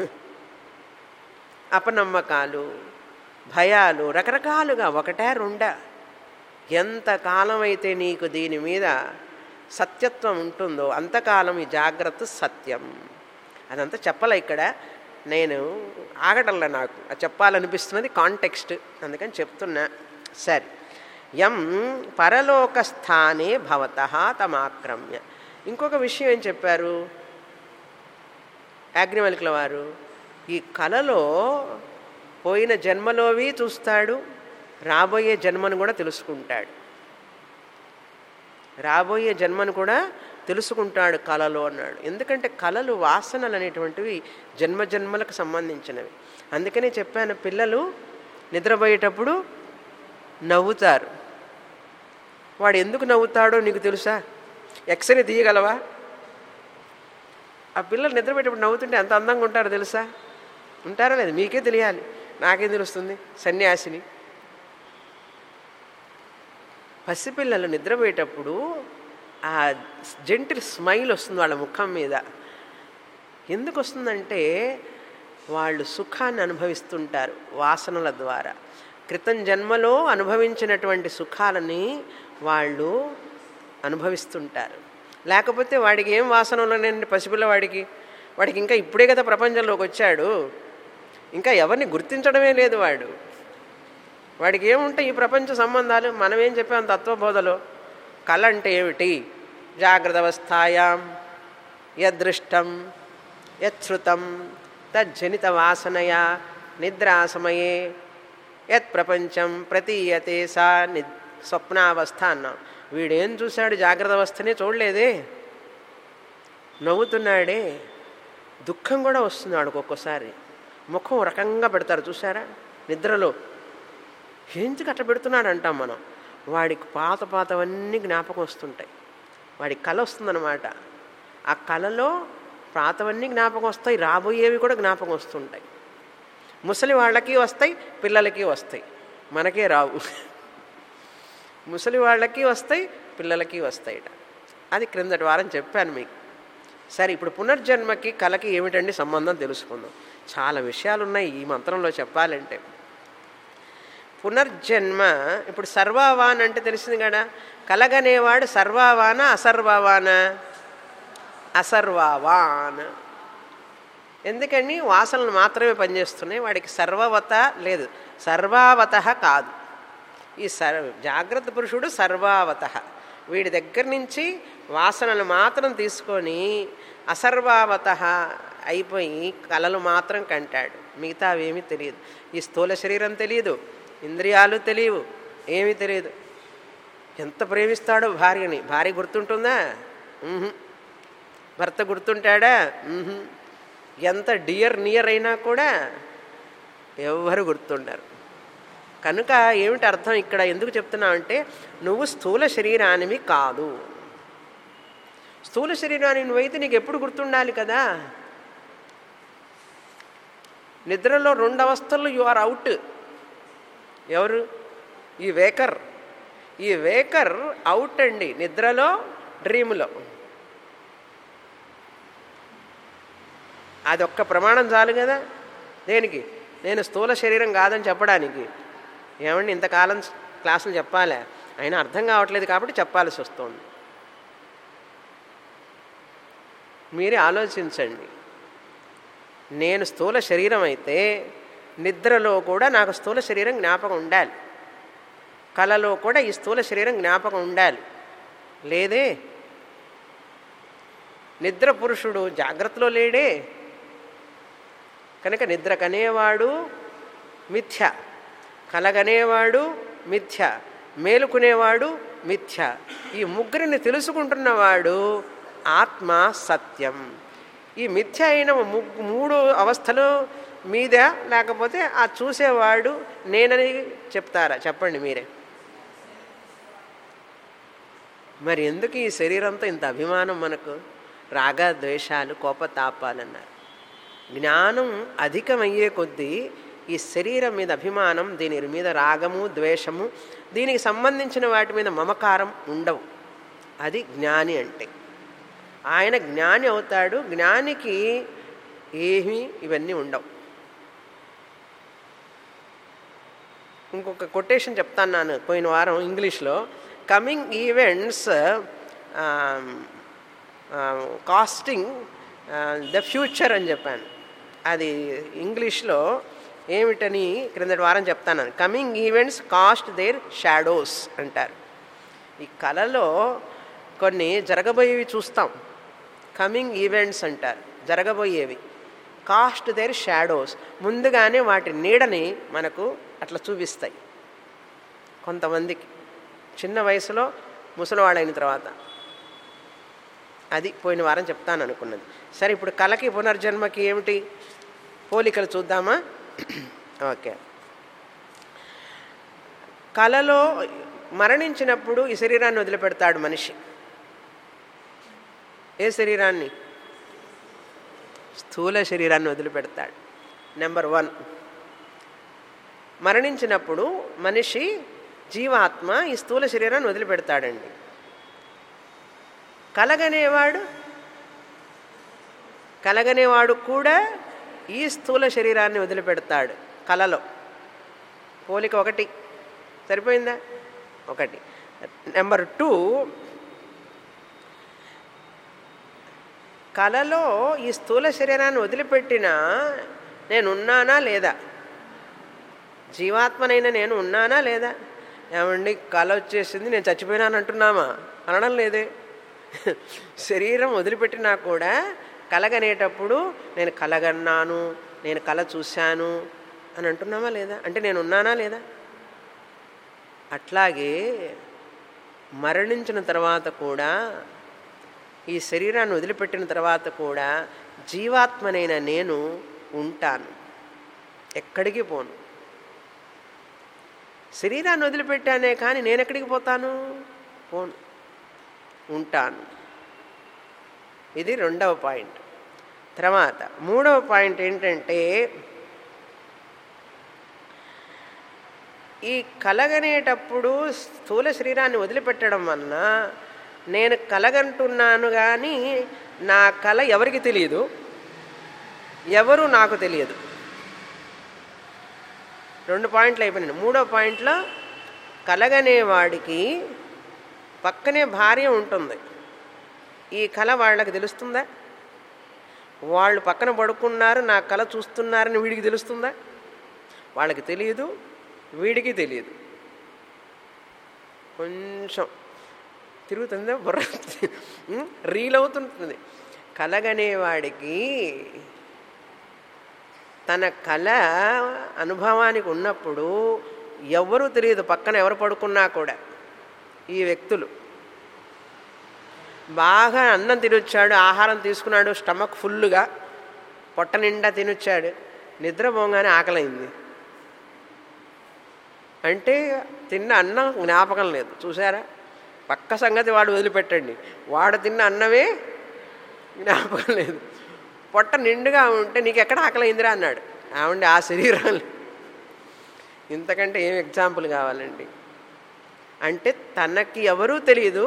[SPEAKER 1] అపనమ్మకాలు భయాలు రకరకాలుగా ఒకటే రెండా ఎంతకాలం అయితే నీకు దీని మీద సత్యత్వం ఉంటుందో అంతకాలం ఈ జాగ్రత్త సత్యం అదంతా చెప్పలే ఇక్కడ నేను ఆగటంలా నాకు అది చెప్పాలనిపిస్తున్నది కాంటెక్స్ట్ అందుకని చెప్తున్నా సరే యం పరలోకస్థానే భవత తమాక్రమ్య ఇంకొక విషయం ఏం చెప్పారు యాజ్ఞవల్కుల వారు ఈ కళలో పోయిన జన్మలోవి చూస్తాడు రాబోయే జన్మను కూడా తెలుసుకుంటాడు రాబోయే జన్మను కూడా తెలుసుకుంటాడు కళలో అన్నాడు ఎందుకంటే కళలు వాసనలు అనేటువంటివి జన్మ జన్మలకు సంబంధించినవి అందుకనే చెప్పాను పిల్లలు నిద్రపోయేటప్పుడు నవ్వుతారు వాడు ఎందుకు నవ్వుతాడో నీకు తెలుసా ఎక్స్రే తీయగలవా ఆ పిల్లలు నిద్రపోయేటప్పుడు నవ్వుతుంటే ఎంత అందంగా ఉంటారో తెలుసా ఉంటారా లేదు మీకే తెలియాలి నాకేం తెలుస్తుంది సన్యాసిని పసిపిల్లలు నిద్రపోయేటప్పుడు ఆ జెంటిల్ స్మైల్ వస్తుంది వాళ్ళ ముఖం మీద ఎందుకు వస్తుందంటే వాళ్ళు సుఖాన్ని అనుభవిస్తుంటారు వాసనల ద్వారా క్రితం జన్మలో అనుభవించినటువంటి సుఖాలని వాళ్ళు అనుభవిస్తుంటారు లేకపోతే వాడికి ఏం వాసన ఉన్నాయండి పసిపిల్లవాడికి వాడికి ఇంకా ఇప్పుడే కదా ప్రపంచంలోకి వచ్చాడు ఇంకా ఎవరిని గుర్తించడమే లేదు వాడు వాడికి ఏముంటాయి ఈ ప్రపంచ సంబంధాలు మనం ఏం చెప్పాం తత్వబోధలో కళ అంటే ఏమిటి జాగ్రత్త అవస్థాయాం యదృష్టం యశ్రుతం తజ్జనిత వాసనయా నిద్రా సమయే యత్ ప్రపంచం ప్రతీయతే సా ని స్వప్నావస్థ అన్నాం వీడేం చూశాడు జాగ్రత్త అవస్థనే చూడలేదే నవ్వుతున్నాడే దుఃఖం కూడా వస్తుంది వాడికి ఒక్కోసారి ముఖం రకంగా పెడతారు చూసారా నిద్రలో ఎందుకు అట్లా పెడుతున్నాడు అంటాం మనం వాడికి పాత పాతవన్నీ జ్ఞాపకం వస్తుంటాయి వాడికి కళ వస్తుందన్నమాట ఆ కళలో పాతవన్నీ జ్ఞాపకం వస్తాయి రాబోయేవి కూడా జ్ఞాపకం వస్తుంటాయి ముసలి వాళ్ళకి వస్తాయి పిల్లలకి వస్తాయి మనకే రావు ముసలి వాళ్ళకి వస్తాయి పిల్లలకి వస్తాయిట అది క్రిందటి వారం చెప్పాను మీకు సరే ఇప్పుడు పునర్జన్మకి కళకి ఏమిటండి సంబంధం తెలుసుకుందాం చాలా విషయాలు ఉన్నాయి ఈ మంత్రంలో చెప్పాలంటే పునర్జన్మ ఇప్పుడు సర్వావాన్ అంటే తెలిసింది కదా కలగనేవాడు సర్వావాన అసర్వావాన అసర్వావాన్ ఎందుకని వాసనలు మాత్రమే పనిచేస్తున్నాయి వాడికి సర్వవత లేదు సర్వావత కాదు ఈ సర్ జాగ్రత్త పురుషుడు సర్వావత వీడి దగ్గర నుంచి వాసనలు మాత్రం తీసుకొని అసర్వావత అయిపోయి కళలు మాత్రం కంటాడు మిగతా అవేమీ తెలియదు ఈ స్థూల శరీరం తెలియదు ఇంద్రియాలు తెలియవు ఏమీ తెలియదు ఎంత ప్రేమిస్తాడో భార్యని భార్య గుర్తుంటుందా మ్హూ. భర్త గుర్తుంటాడా మ్హూ. ఎంత డియర్ నియర్ అయినా కూడా ఎవరు గుర్తుండరు కనుక ఏమిటి అర్థం ఇక్కడ ఎందుకు చెప్తున్నావు అంటే నువ్వు స్థూల శరీరానివి కాదు స్థూల శరీరాన్ని నువ్వైతే నీకు ఎప్పుడు గుర్తుండాలి కదా నిద్రలో రెండు అవస్థల్లో యు ఆర్ అవుట్ ఎవరు ఈ వేకర్ ఈ వేకర్ అవుట్ అండి నిద్రలో డ్రీములో అదొక్క ప్రమాణం చాలు కదా దేనికి నేను స్థూల శరీరం కాదని చెప్పడానికి ఏమండి ఇంతకాలం క్లాసులు చెప్పాలే అయినా అర్థం కావట్లేదు కాబట్టి చెప్పాల్సి వస్తుంది మీరే ఆలోచించండి నేను స్థూల శరీరం అయితే నిద్రలో కూడా నాకు స్థూల శరీరం జ్ఞాపకం ఉండాలి కళలో కూడా ఈ స్థూల శరీరం జ్ఞాపకం ఉండాలి లేదే నిద్ర పురుషుడు జాగ్రత్తలో లేడే కనుక నిద్ర కనేవాడు మిథ్య కలగనేవాడు మిథ్య మేలుకునేవాడు మిథ్య ఈ ముగ్గురిని తెలుసుకుంటున్నవాడు ఆత్మ సత్యం ఈ మిథ్య అయిన ముగ్గు మూడు అవస్థలు మీద లేకపోతే ఆ చూసేవాడు నేనని చెప్తారా చెప్పండి మీరే మరి ఎందుకు ఈ శరీరంతో ఇంత అభిమానం మనకు రాగ ద్వేషాలు కోపతాపాలు అన్నారు జ్ఞానం అధికమయ్యే కొద్దీ ఈ శరీరం మీద అభిమానం దీని మీద రాగము ద్వేషము దీనికి సంబంధించిన వాటి మీద మమకారం ఉండవు అది జ్ఞాని అంటే ఆయన జ్ఞాని అవుతాడు జ్ఞానికి ఏమీ ఇవన్నీ ఉండవు ఇంకొక కొటేషన్ చెప్తాను నేను పోయిన వారం ఇంగ్లీష్లో coming events casting the future అని చెప్పాను అది ఇంగ్లీష్లో ఏమిటని క్రిందటి వారం చెప్తాను coming events cast their shadows అంటారు ఈ కళలో కొన్ని జరగబోయేవి చూస్తాం కమింగ్ ఈవెంట్స్ అంటారు జరగబోయేవి కాస్ట్ దేర్ షాడోస్ ముందుగానే వాటి నీడని మనకు అట్లా చూపిస్తాయి కొంతమందికి చిన్న వయసులో ముసలివాడైన తర్వాత అది పోయిన వారం చెప్తాను అనుకున్నది సరే ఇప్పుడు కళకి పునర్జన్మకి ఏమిటి పోలికలు చూద్దామా ఓకే కళలో మరణించినప్పుడు ఈ శరీరాన్ని వదిలిపెడతాడు మనిషి ఏ శరీరాన్ని స్థూల శరీరాన్ని వదిలిపెడతాడు నెంబర్ వన్ మరణించినప్పుడు మనిషి జీవాత్మ ఈ స్థూల శరీరాన్ని వదిలిపెడతాడండి కలగనేవాడు కలగనేవాడు కూడా ఈ స్థూల శరీరాన్ని వదిలిపెడతాడు కలలో పోలిక ఒకటి సరిపోయిందా ఒకటి నెంబర్ టూ కలలో ఈ స్థూల శరీరాన్ని వదిలిపెట్టినా నేను ఉన్నానా లేదా జీవాత్మనైనా నేను ఉన్నానా లేదా ఏమండి కళ వచ్చేసింది నేను చచ్చిపోయినాను అంటున్నామా అనడం లేదే శరీరం వదిలిపెట్టినా కూడా కలగనేటప్పుడు నేను కలగన్నాను నేను కళ చూశాను అని అంటున్నామా లేదా అంటే నేను ఉన్నానా లేదా అట్లాగే మరణించిన తర్వాత కూడా ఈ శరీరాన్ని వదిలిపెట్టిన తర్వాత కూడా జీవాత్మనైన నేను ఉంటాను ఎక్కడికి పోను శరీరాన్ని వదిలిపెట్టానే కానీ నేను ఎక్కడికి పోతాను పోను ఉంటాను ఇది రెండవ పాయింట్ తర్వాత మూడవ పాయింట్ ఏంటంటే ఈ కలగనేటప్పుడు స్థూల శరీరాన్ని వదిలిపెట్టడం వలన నేను కలగంటున్నాను కానీ నా కళ ఎవరికి తెలియదు ఎవరు నాకు తెలియదు రెండు పాయింట్లు అయిపోయినాయి మూడో పాయింట్లో కలగనేవాడికి పక్కనే భార్య ఉంటుంది ఈ కళ వాళ్ళకి తెలుస్తుందా వాళ్ళు పక్కన పడుకున్నారు నా కళ చూస్తున్నారని వీడికి తెలుస్తుందా వాళ్ళకి తెలియదు వీడికి తెలియదు కొంచెం తిరుగుతుందా బుర్ర రీల్ అవుతుంటుంది కలగనేవాడికి తన కళ అనుభవానికి ఉన్నప్పుడు ఎవరు తెలియదు పక్కన ఎవరు పడుకున్నా కూడా ఈ వ్యక్తులు బాగా అన్నం తినొచ్చాడు ఆహారం తీసుకున్నాడు స్టమక్ ఫుల్గా పొట్ట నిండా తినొచ్చాడు నిద్రపోగానే ఆకలైంది అంటే తిన్న అన్నం జ్ఞాపకం లేదు చూసారా పక్క సంగతి వాడు వదిలిపెట్టండి వాడు తిన్న అన్నమే జ్ఞాపకం లేదు పొట్ట నిండుగా ఉంటే నీకు ఎక్కడ ఆకలైందిరా అన్నాడు ఆవిడ ఆ శరీరాలు ఇంతకంటే ఏం ఎగ్జాంపుల్ కావాలండి అంటే తనకి ఎవరూ తెలియదు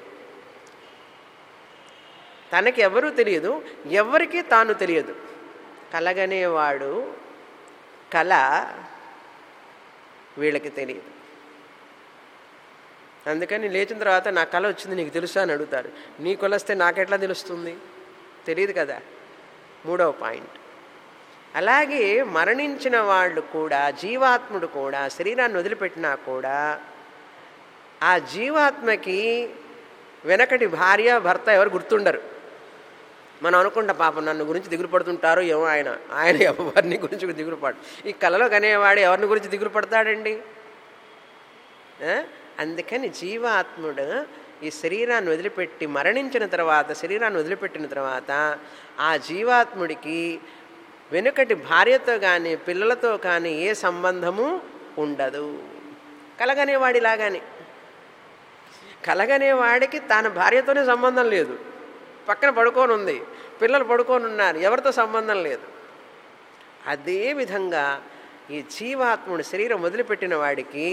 [SPEAKER 1] తనకి ఎవరూ తెలియదు ఎవరికి తాను తెలియదు కలగనేవాడు కళ వీళ్ళకి తెలియదు అందుకని లేచిన తర్వాత నా కళ వచ్చింది నీకు తెలుసా అని అడుగుతారు నీ కొలస్తే నాకెట్లా తెలుస్తుంది తెలియదు కదా మూడవ పాయింట్ అలాగే మరణించిన వాళ్ళు కూడా జీవాత్ముడు కూడా శరీరాన్ని వదిలిపెట్టినా కూడా ఆ జీవాత్మకి వెనకటి భార్య భర్త ఎవరు గుర్తుండరు మనం అనుకుంటా పాపం నన్ను గురించి దిగులు పడుతుంటారో ఏమో ఆయన ఆయన ఎవరిని గురించి దిగులు పడు ఈ కళలో కనేవాడు ఎవరిని గురించి దిగులు పడతాడండి ఆ? అందుకని జీవాత్ముడు ఈ శరీరాన్ని వదిలిపెట్టి మరణించిన తర్వాత శరీరాన్ని వదిలిపెట్టిన తర్వాత ఆ జీవాత్ముడికి వెనుకటి భార్యతో కానీ పిల్లలతో కానీ ఏ సంబంధము ఉండదు కలగనేవాడిలాగానే కలగనేవాడికి తన భార్యతోనే సంబంధం లేదు పక్కన పడుకొని ఉంది పిల్లలు పడుకొని ఉన్నారు ఎవరితో సంబంధం లేదు అదే విధంగా ఈ జీవాత్ముడు శరీరం వదిలిపెట్టిన వాడికి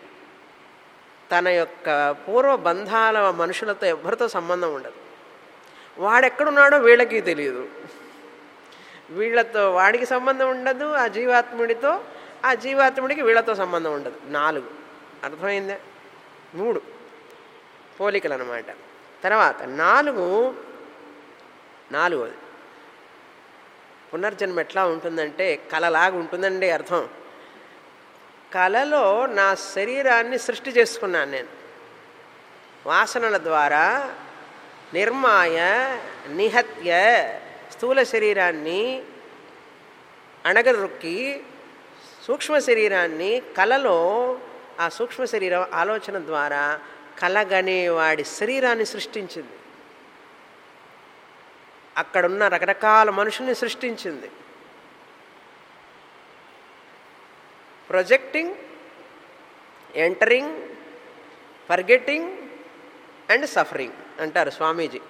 [SPEAKER 1] తన యొక్క పూర్వ బంధాల మనుషులతో ఎవరితో సంబంధం ఉండదు వాడెక్కడున్నాడో వీళ్ళకి తెలియదు వీళ్ళతో వాడికి సంబంధం ఉండదు ఆ జీవాత్ముడితో ఆ జీవాత్ముడికి వీళ్ళతో సంబంధం ఉండదు నాలుగు అర్థమైందా మూడు పోలికలు అనమాట తర్వాత నాలుగు నాలుగోది పునర్జన్మ ఎట్లా ఉంటుందంటే కలలాగా ఉంటుందండి అర్థం కలలో నా శరీరాన్ని సృష్టి చేసుకున్నాను నేను వాసనల ద్వారా నిర్మాయ నిహత్య స్థూల శరీరాన్ని అణగరొక్కి సూక్ష్మ శరీరాన్ని కలలో ఆ సూక్ష్మ శరీరం ఆలోచన ద్వారా కలగనేవాడి శరీరాన్ని సృష్టించింది అక్కడున్న రకరకాల మనుషుల్ని సృష్టించింది projecting entering forgetting and suffering అంటారు స్వామీజీ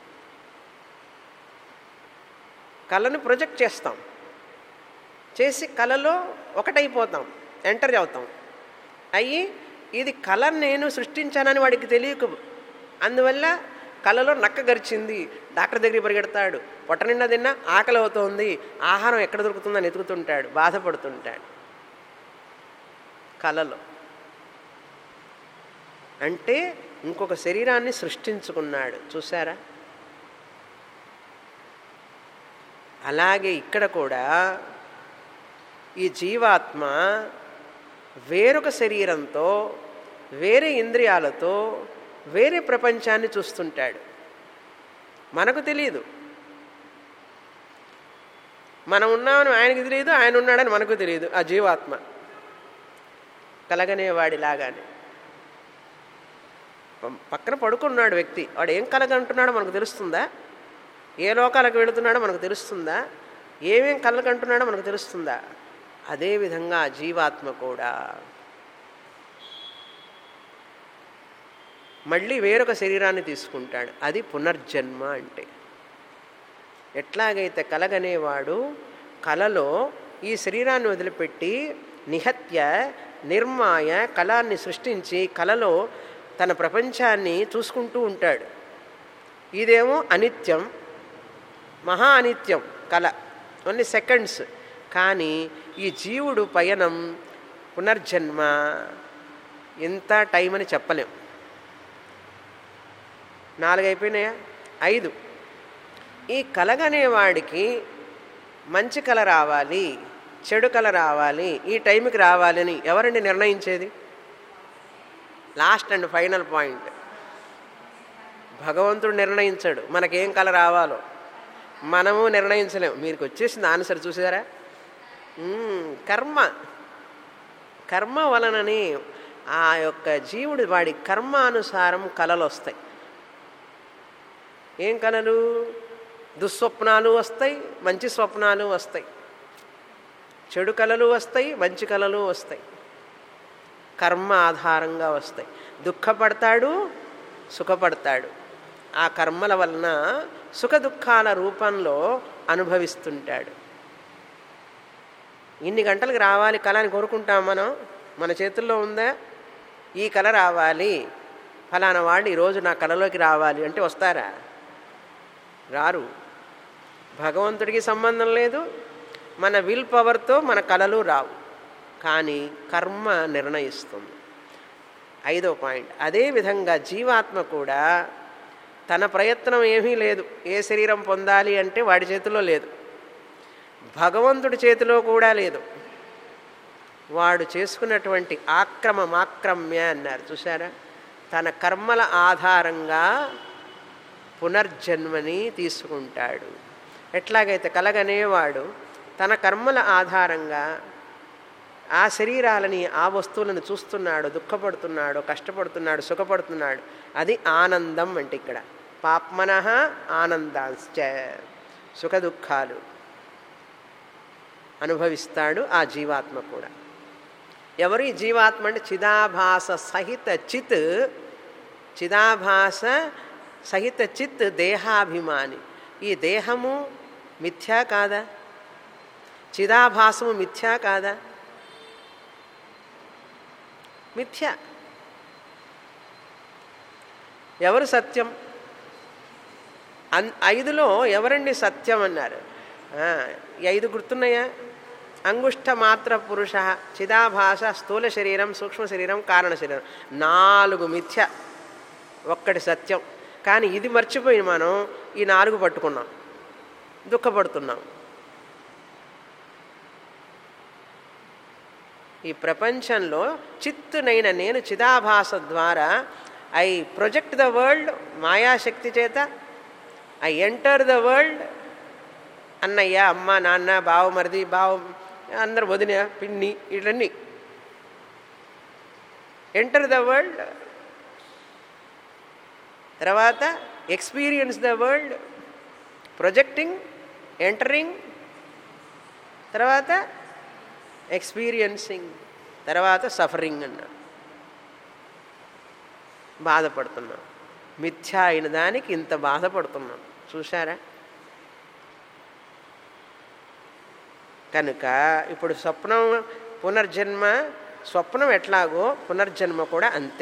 [SPEAKER 1] కళను ప్రొజెక్ట్ చేస్తాం చేసి కళలో ఒకటైపోతాం ఎంటర్ అవుతాం అయ్యి ఇది కళ నేను సృష్టించానని వాడికి తెలియక అందువల్ల కళలో నక్క గరిచింది డాక్టర్ దగ్గరికి పరిగెడతాడు పొట్ట నిండా తిన్నా ఆకలి అవుతోంది ఆహారం ఎక్కడ దొరుకుతుందని ఎతుకుతుంటాడు బాధపడుతుంటాడు కళలో అంటే ఇంకొక శరీరాన్ని సృష్టించుకున్నాడు చూసారా అలాగే ఇక్కడ కూడా ఈ జీవాత్మ వేరొక శరీరంతో వేరే ఇంద్రియాలతో వేరే ప్రపంచాన్ని చూస్తుంటాడు మనకు తెలియదు మనం ఉన్నామని ఆయనకు తెలియదు ఆయన ఉన్నాడని మనకు తెలియదు ఆ జీవాత్మ కలగనేవాడిలాగానే పక్కన పడుకున్నాడు వ్యక్తి వాడు ఏం కలగంటున్నాడో మనకు తెలుస్తుందా ఏ లోకాలకు వెళుతున్నాడో మనకు తెలుస్తుందా ఏమేం కలగంటున్నాడో మనకు తెలుస్తుందా అదేవిధంగా జీవాత్మ కూడా మళ్ళీ వేరొక శరీరాన్ని తీసుకుంటాడు అది పునర్జన్మ అంటే ఎట్లాగైతే కలగనేవాడు కలలో ఈ శరీరాన్ని వదిలిపెట్టి నిహత్య నిర్మాయ కళాన్ని సృష్టించి కలలో తన ప్రపంచాన్ని చూసుకుంటూ ఉంటాడు ఇదేమో అనిత్యం మహా అనిత్యం కళ ఓన్లీ సెకండ్స్ కానీ ఈ జీవుడు పయనం పునర్జన్మ ఎంత టైం అని చెప్పలేం నాలుగు అయిపోయినాయా ఐదు ఈ కలగనేవాడికి మంచి కళ రావాలి చెడు కళ రావాలి ఈ టైంకి రావాలి అని ఎవరండి నిర్ణయించేది లాస్ట్ అండ్ ఫైనల్ పాయింట్ భగవంతుడు నిర్ణయించాడు మనకేం కళ రావాలో మనము నిర్ణయించలేము మీకు వచ్చేసింది ఆన్సర్ చూసారా మ్మ్, కర్మ కర్మ వలనని ఆ యొక్క జీవుడు వాడి కర్మానుసారం కలలు వస్తాయి ఏం కలలు దుస్వప్నాలు వస్తాయి మంచి స్వప్నాలు వస్తాయి చెడు కలలు వస్తాయి మంచి కలలు వస్తాయి కర్మ ఆధారంగా వస్తాయి దుఃఖపడతాడు సుఖపడతాడు ఆ కర్మల వలన సుఖ దుఃఖాల రూపంలో అనుభవిస్తుంటాడు ఇన్ని గంటలకు రావాలి కళ అని కోరుకుంటాం మనం మన చేతుల్లో ఉందా ఈ కళ రావాలి ఫలానా వాడు ఈరోజు నా కళలోకి రావాలి అంటే వస్తారా రారు భగవంతుడికి సంబంధం లేదు మన విల్ పవర్తో మన కళలు రావు కానీ కర్మ నిర్ణయిస్తుంది ఐదో పాయింట్ అదేవిధంగా జీవాత్మ కూడా తన ప్రయత్నం ఏమీ లేదు ఏ శరీరం పొందాలి అంటే వాడి చేతిలో లేదు భగవంతుడి చేతిలో కూడా లేదు వాడు చేసుకున్నటువంటి ఆక్రమమాక్రమ్య అన్నారు చూసారా తన కర్మల ఆధారంగా పునర్జన్మని తీసుకుంటాడు ఎట్లాగైతే కలగనేవాడు తన కర్మల ఆధారంగా ఆ శరీరాలని ఆ వస్తువులను చూస్తున్నాడు దుఃఖపడుతున్నాడు కష్టపడుతున్నాడు సుఖపడుతున్నాడు అది ఆనందం అంటే ఇక్కడ పాప్మన ఆనందాంశ్చ సుఖ దుఃఖాలు అనుభవిస్తాడు ఆ జీవాత్మ కూడా ఎవరు ఈ జీవాత్మ అంటే చిదాభాస సహిత చిత్ చిదాభాస సహిత చిత్ దేహాభిమాని ఈ దేహము మిథ్యా కాదా చిదాభాసము మిథ్యా కాదా మిథ్య ఎవరు సత్యం అన్ ఐదులో ఎవరండి సత్యం అన్నారు ఈ ఐదు గుర్తున్నాయా అంగుష్ట మాత్ర పురుష చిదాభాష స్థూల శరీరం సూక్ష్మ శరీరం కారణ శరీరం నాలుగు మిథ్య ఒక్కటి సత్యం కానీ ఇది మర్చిపోయి మనం ఈ నాలుగు పట్టుకున్నాం దుఃఖపడుతున్నాం ఈ ప్రపంచంలో చిత్తునైన నేను చిదాభాస ద్వారా ఐ ప్రొజెక్ట్ ద వరల్డ్ మాయాశక్తి చేత ఐ ఎంటర్ ద వరల్డ్ అన్నయ్య అమ్మ నాన్న బావ మరిది బావ అందరు వదిన పిన్ని ఇవన్నీ ఎంటర్ ద వరల్డ్ తర్వాత experience the world projecting entering తర్వాత ఎక్స్పీరియన్సింగ్ తర్వాత సఫరింగ్ అన్నా బాధపడుతున్నాం మిథ్య అయిన దానికి ఇంత బాధపడుతున్నాం చూసారా కనుక ఇప్పుడు స్వప్నం పునర్జన్మ స్వప్నం ఎట్లాగో పునర్జన్మ కూడా అంతే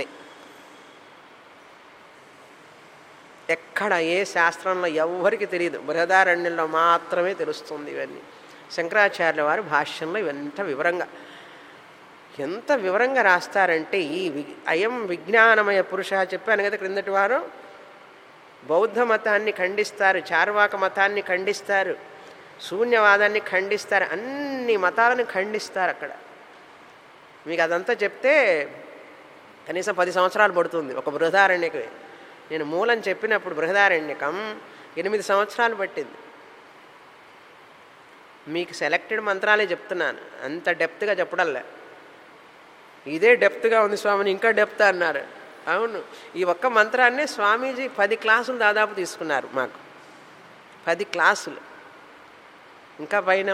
[SPEAKER 1] ఎక్కడ ఏ శాస్త్రంలో ఎవ్వరికి తెలియదు బృహదారణ్యంలో మాత్రమే తెలుస్తుంది ఇవన్నీ శంకరాచార్యుల వారి భాష్యంలో ఇవంత వివరంగా ఎంత వివరంగా రాస్తారంటే ఈ వి అయం విజ్ఞానమయ పురుష చెప్పాను కదా క్రిందటి వారు బౌద్ధ మతాన్ని ఖండిస్తారు చార్వాక మతాన్ని ఖండిస్తారు శూన్యవాదాన్ని ఖండిస్తారు అన్ని మతాలను ఖండిస్తారు అక్కడ మీకు అదంతా చెప్తే కనీసం పది సంవత్సరాలు పడుతుంది ఒక బృహదారణ్యకి నేను మూలం చెప్పినప్పుడు బృహదారణ్యకం ఎనిమిది సంవత్సరాలు పట్టింది మీకు సెలెక్టెడ్ మంత్రాలే చెప్తున్నాను అంత డెప్త్గా చెప్పడంలే ఇదే డెప్త్గా ఉంది స్వామిని ఇంకా డెప్త్ అన్నారు అవును ఈ ఒక్క మంత్రాన్నే స్వామీజీ పది క్లాసులు దాదాపు తీసుకున్నారు మాకు పది క్లాసులు ఇంకా పైన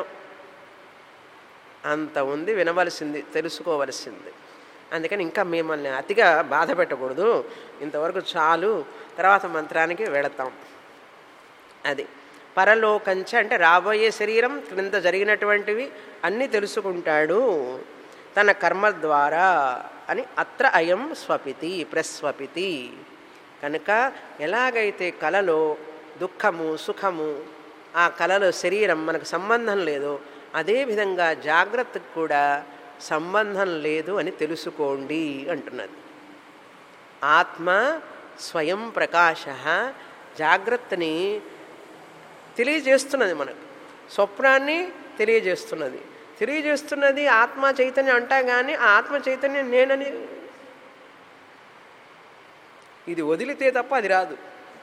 [SPEAKER 1] అంత ఉంది వినవలసింది తెలుసుకోవలసింది అందుకని ఇంకా మిమ్మల్ని అతిగా బాధ పెట్టకూడదు ఇంతవరకు చాలు తర్వాత మంత్రానికి వెళతాం అది పరలోకంచ అంటే రాబోయే శరీరం క్రింద జరిగినటువంటివి అన్నీ తెలుసుకుంటాడు తన కర్మ ద్వారా అని అత్ర అయం స్వపితి ప్రస్వపితి కనుక ఎలాగైతే కలలో దుఃఖము సుఖము ఆ కలలో శరీరం మనకు సంబంధం లేదో అదేవిధంగా జాగ్రత్తకు కూడా సంబంధం లేదు అని తెలుసుకోండి అంటున్నది ఆత్మ స్వయం ప్రకాశ జాగ్రత్తని తెలియజేస్తున్నది మనకు స్వప్నాన్ని తెలియజేస్తున్నది తెలియజేస్తున్నది ఆత్మ చైతన్యం అంటా కానీ ఆ ఆత్మ చైతన్యం నేనని ఇది వదిలితే తప్ప అది రాదు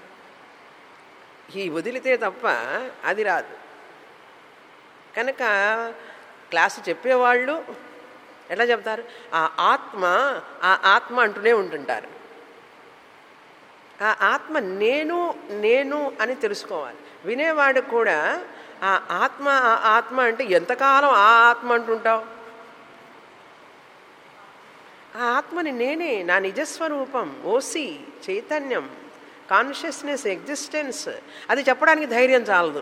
[SPEAKER 1] ఈ వదిలితే తప్ప అది రాదు కనుక క్లాసు చెప్పేవాళ్ళు ఎట్లా చెప్తారు ఆ ఆత్మ ఆ ఆత్మ అంటూనే ఉంటుంటారు ఆ ఆత్మ నేను నేను అని తెలుసుకోవాలి వినేవాడు కూడా ఆ ఆత్మ ఆ ఆత్మ అంటే ఎంతకాలం ఆ ఆత్మ అంటుంటావు ఆ ఆత్మని నేనే నా నిజస్వరూపం ఓసి చైతన్యం కాన్షియస్నెస్ ఎగ్జిస్టెన్స్ అది చెప్పడానికి ధైర్యం చాలదు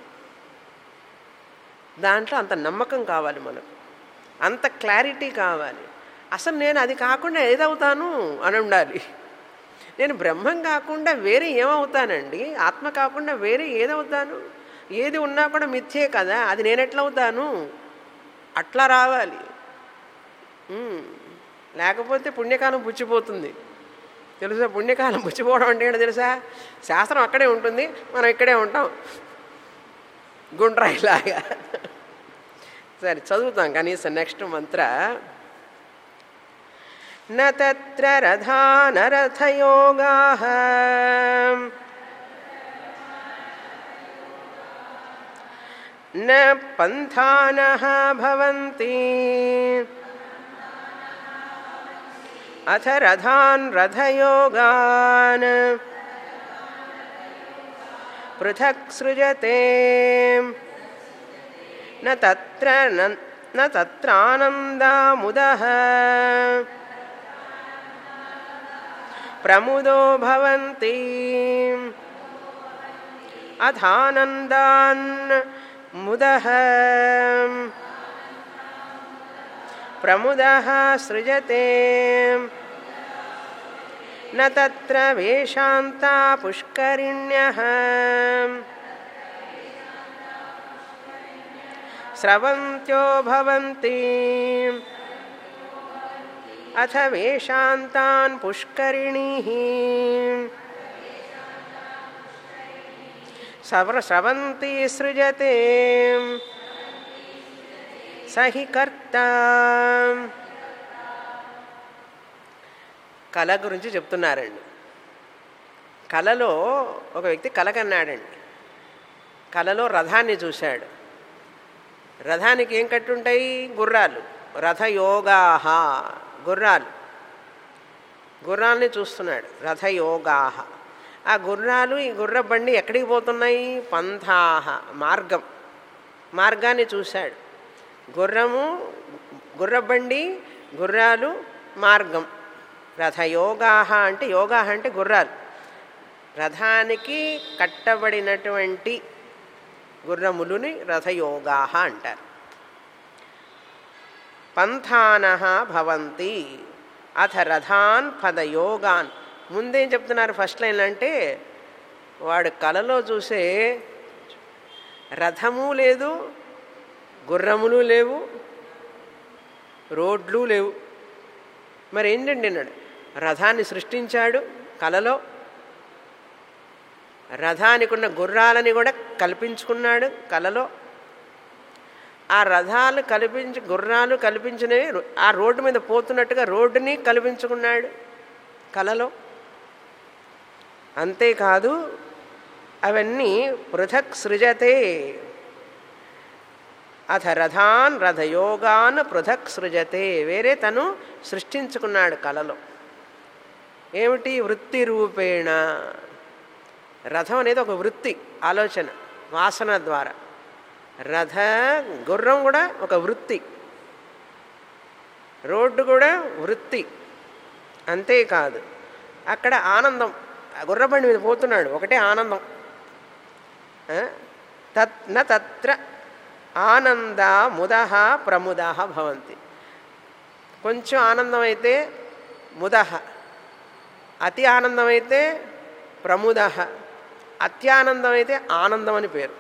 [SPEAKER 1] దాంట్లో అంత నమ్మకం కావాలి మనకు అంత క్లారిటీ కావాలి అసలు నేను అది కాకుండా ఏదవుతాను అని ఉండాలి నేను బ్రహ్మం కాకుండా వేరే ఏమవుతానండి ఆత్మ కాకుండా వేరే ఏదవుతాను ఏది ఉన్నా కూడా మిథ్యే కదా అది నేను ఎట్లా అవుతాను అట్లా రావాలి ఉమ్. లేకపోతే పుణ్యకాలం పుచ్చిపోతుంది తెలుసా పుణ్యకాలం పుచ్చిపోవడం అంటే ఏంటో తెలుసా శాస్త్రం అక్కడే ఉంటుంది మనం ఇక్కడే ఉంటాం గుండ్రాయిలాగా సరే చదువుతాం కనీసం నెక్స్ట్ మంత్ర నత్ర రథానరథయోగా న పంథాన భవంతి అథ రథాన్ రథయోగాన్ పృథక్ సృజతే న తత్ర న- న తత్రానందాముదః ప్రముదో భవంతి అథానందాన్ ముదః ప్రముదः సృజతే న తత్ర వేషాంతా పుష్కరిణ్యः స్రవంత్యో భవంతి అథ వేషాంతాన్ పుష్కరిణీః సవ్ర స్రవంతి సృజతే సహి కర్త కళ గురించి చెప్తున్నారండి కళలో ఒక వ్యక్తి కళ కన్నాడండి కళలో రథాన్ని చూశాడు రథానికి ఏం కట్టుంటాయి గుర్రాలు రథయోగాహ గుర్రాలు గుర్రాల్ని చూస్తున్నాడు రథయోగాహ ఆ గుర్రాలు ఈ గుర్ర బండి ఎక్కడికి పోతున్నాయి పంథాహ మార్గం మార్గాన్ని చూశాడు గుర్రము గుర్రబండి గుర్రాలు మార్గం రథయోగాహ అంటే యోగాహ అంటే గుర్రాలు రథానికి కట్టబడినటువంటి గుర్రములుని రథయోగాహ అంటారు పంథాన భవంతి అథ రథాన్ పదయోగాన్ ముందేం చెప్తున్నారు ఫస్ట్ లైన్ అంటే వాడు కలలో చూసే రథము లేదు గుర్రములు లేవు రోడ్లు లేవు మరి ఏంటండి అన్నాడు రథాన్ని సృష్టించాడు కలలో రథానికి ఉన్న గుర్రాలని కూడా కల్పించుకున్నాడు కలలో ఆ రథాలు కల్పించి గుర్రాలు కల్పించినవి రో- ఆ రోడ్డు మీద పోతున్నట్టుగా రోడ్డుని కల్పించుకున్నాడు కలలో అంతేకాదు అవన్నీ పృథక్ సృజతే అథ రథాన్ రథయోగాన్ పృథక్ సృజతే వేరే తను సృష్టించుకున్నాడు కలలో ఏమిటి వృత్తి రూపేణ రథం అనేది ఒక వృత్తి ఆలోచన వాసన ద్వారా రథ గుర్రం కూడా ఒక వృత్తి రోడ్డు కూడా వృత్తి అంతేకాదు అక్కడ ఆనందం ఆ గుర్రబండి మీద పోతున్నాడు ఒకటే ఆనందం ఆ? తత్ న తత్ర ఆనంద ముదహ ప్రముదహ భవంతి కొంచెం ఆనందం అయితే ముదహ అతి ఆనందం అయితే ప్రముదహ అత్యానందం అయితే ఆనందం అని పేరు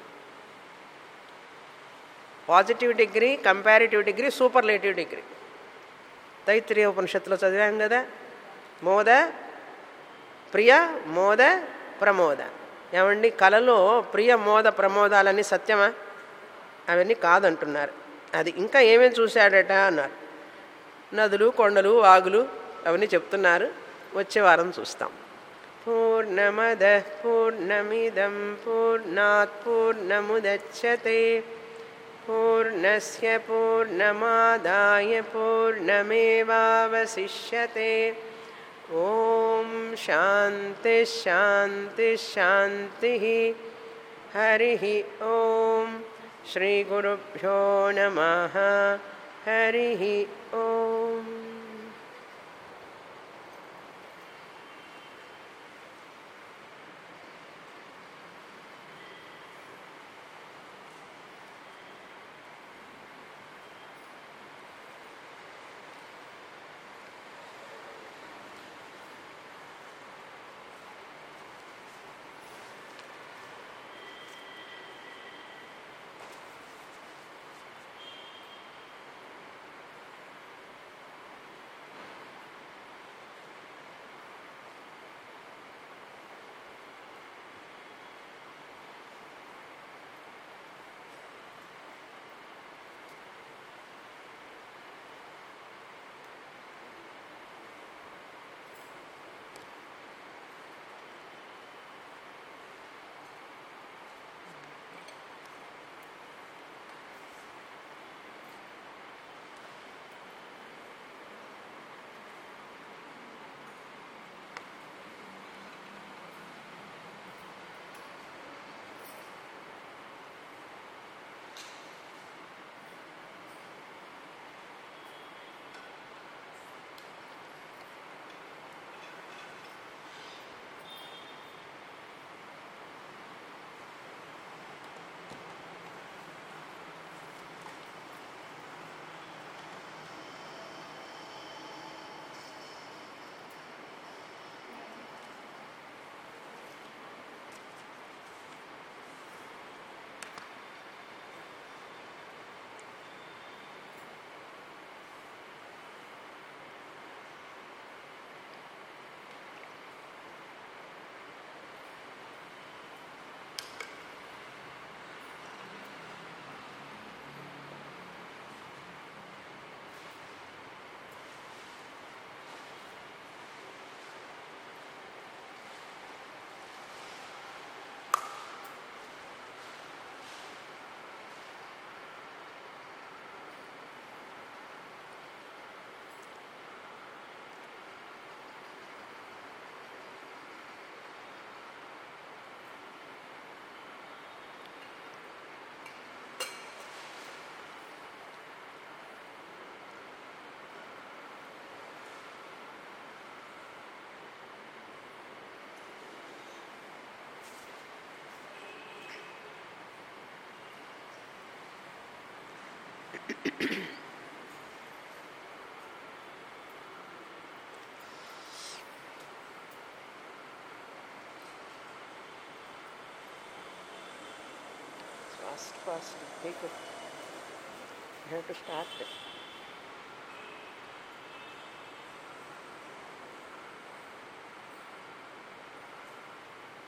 [SPEAKER 1] positive degree comparative degree superlative degree Taittiriya ఉపనిషత్తులో చదివాం కదా మోద ప్రియ మోద ప్రమోద ఏమండి కళలో ప్రియ మోద ప్రమోదాలన్నీ సత్యమా అవన్నీ కాదంటున్నారు అది ఇంకా ఏమేమి చూశాడట అన్నారు నదులు కొండలు వాగులు అవన్నీ చెప్తున్నారు వచ్చే వారం చూస్తాం పూర్ణమద పూర్ణమిదం పూర్ణాత్ పూర్ణముదచ్చతే पूर्णस्य पूर्णमादाय पूर्णमेवावशिष्यते ॐ शान्तिश्शान्तिश्शान्तिः हरिः ॐ श्रीगुरुभ्यो नमः हरिः ॐ Fast, fast, take it. You have to start it.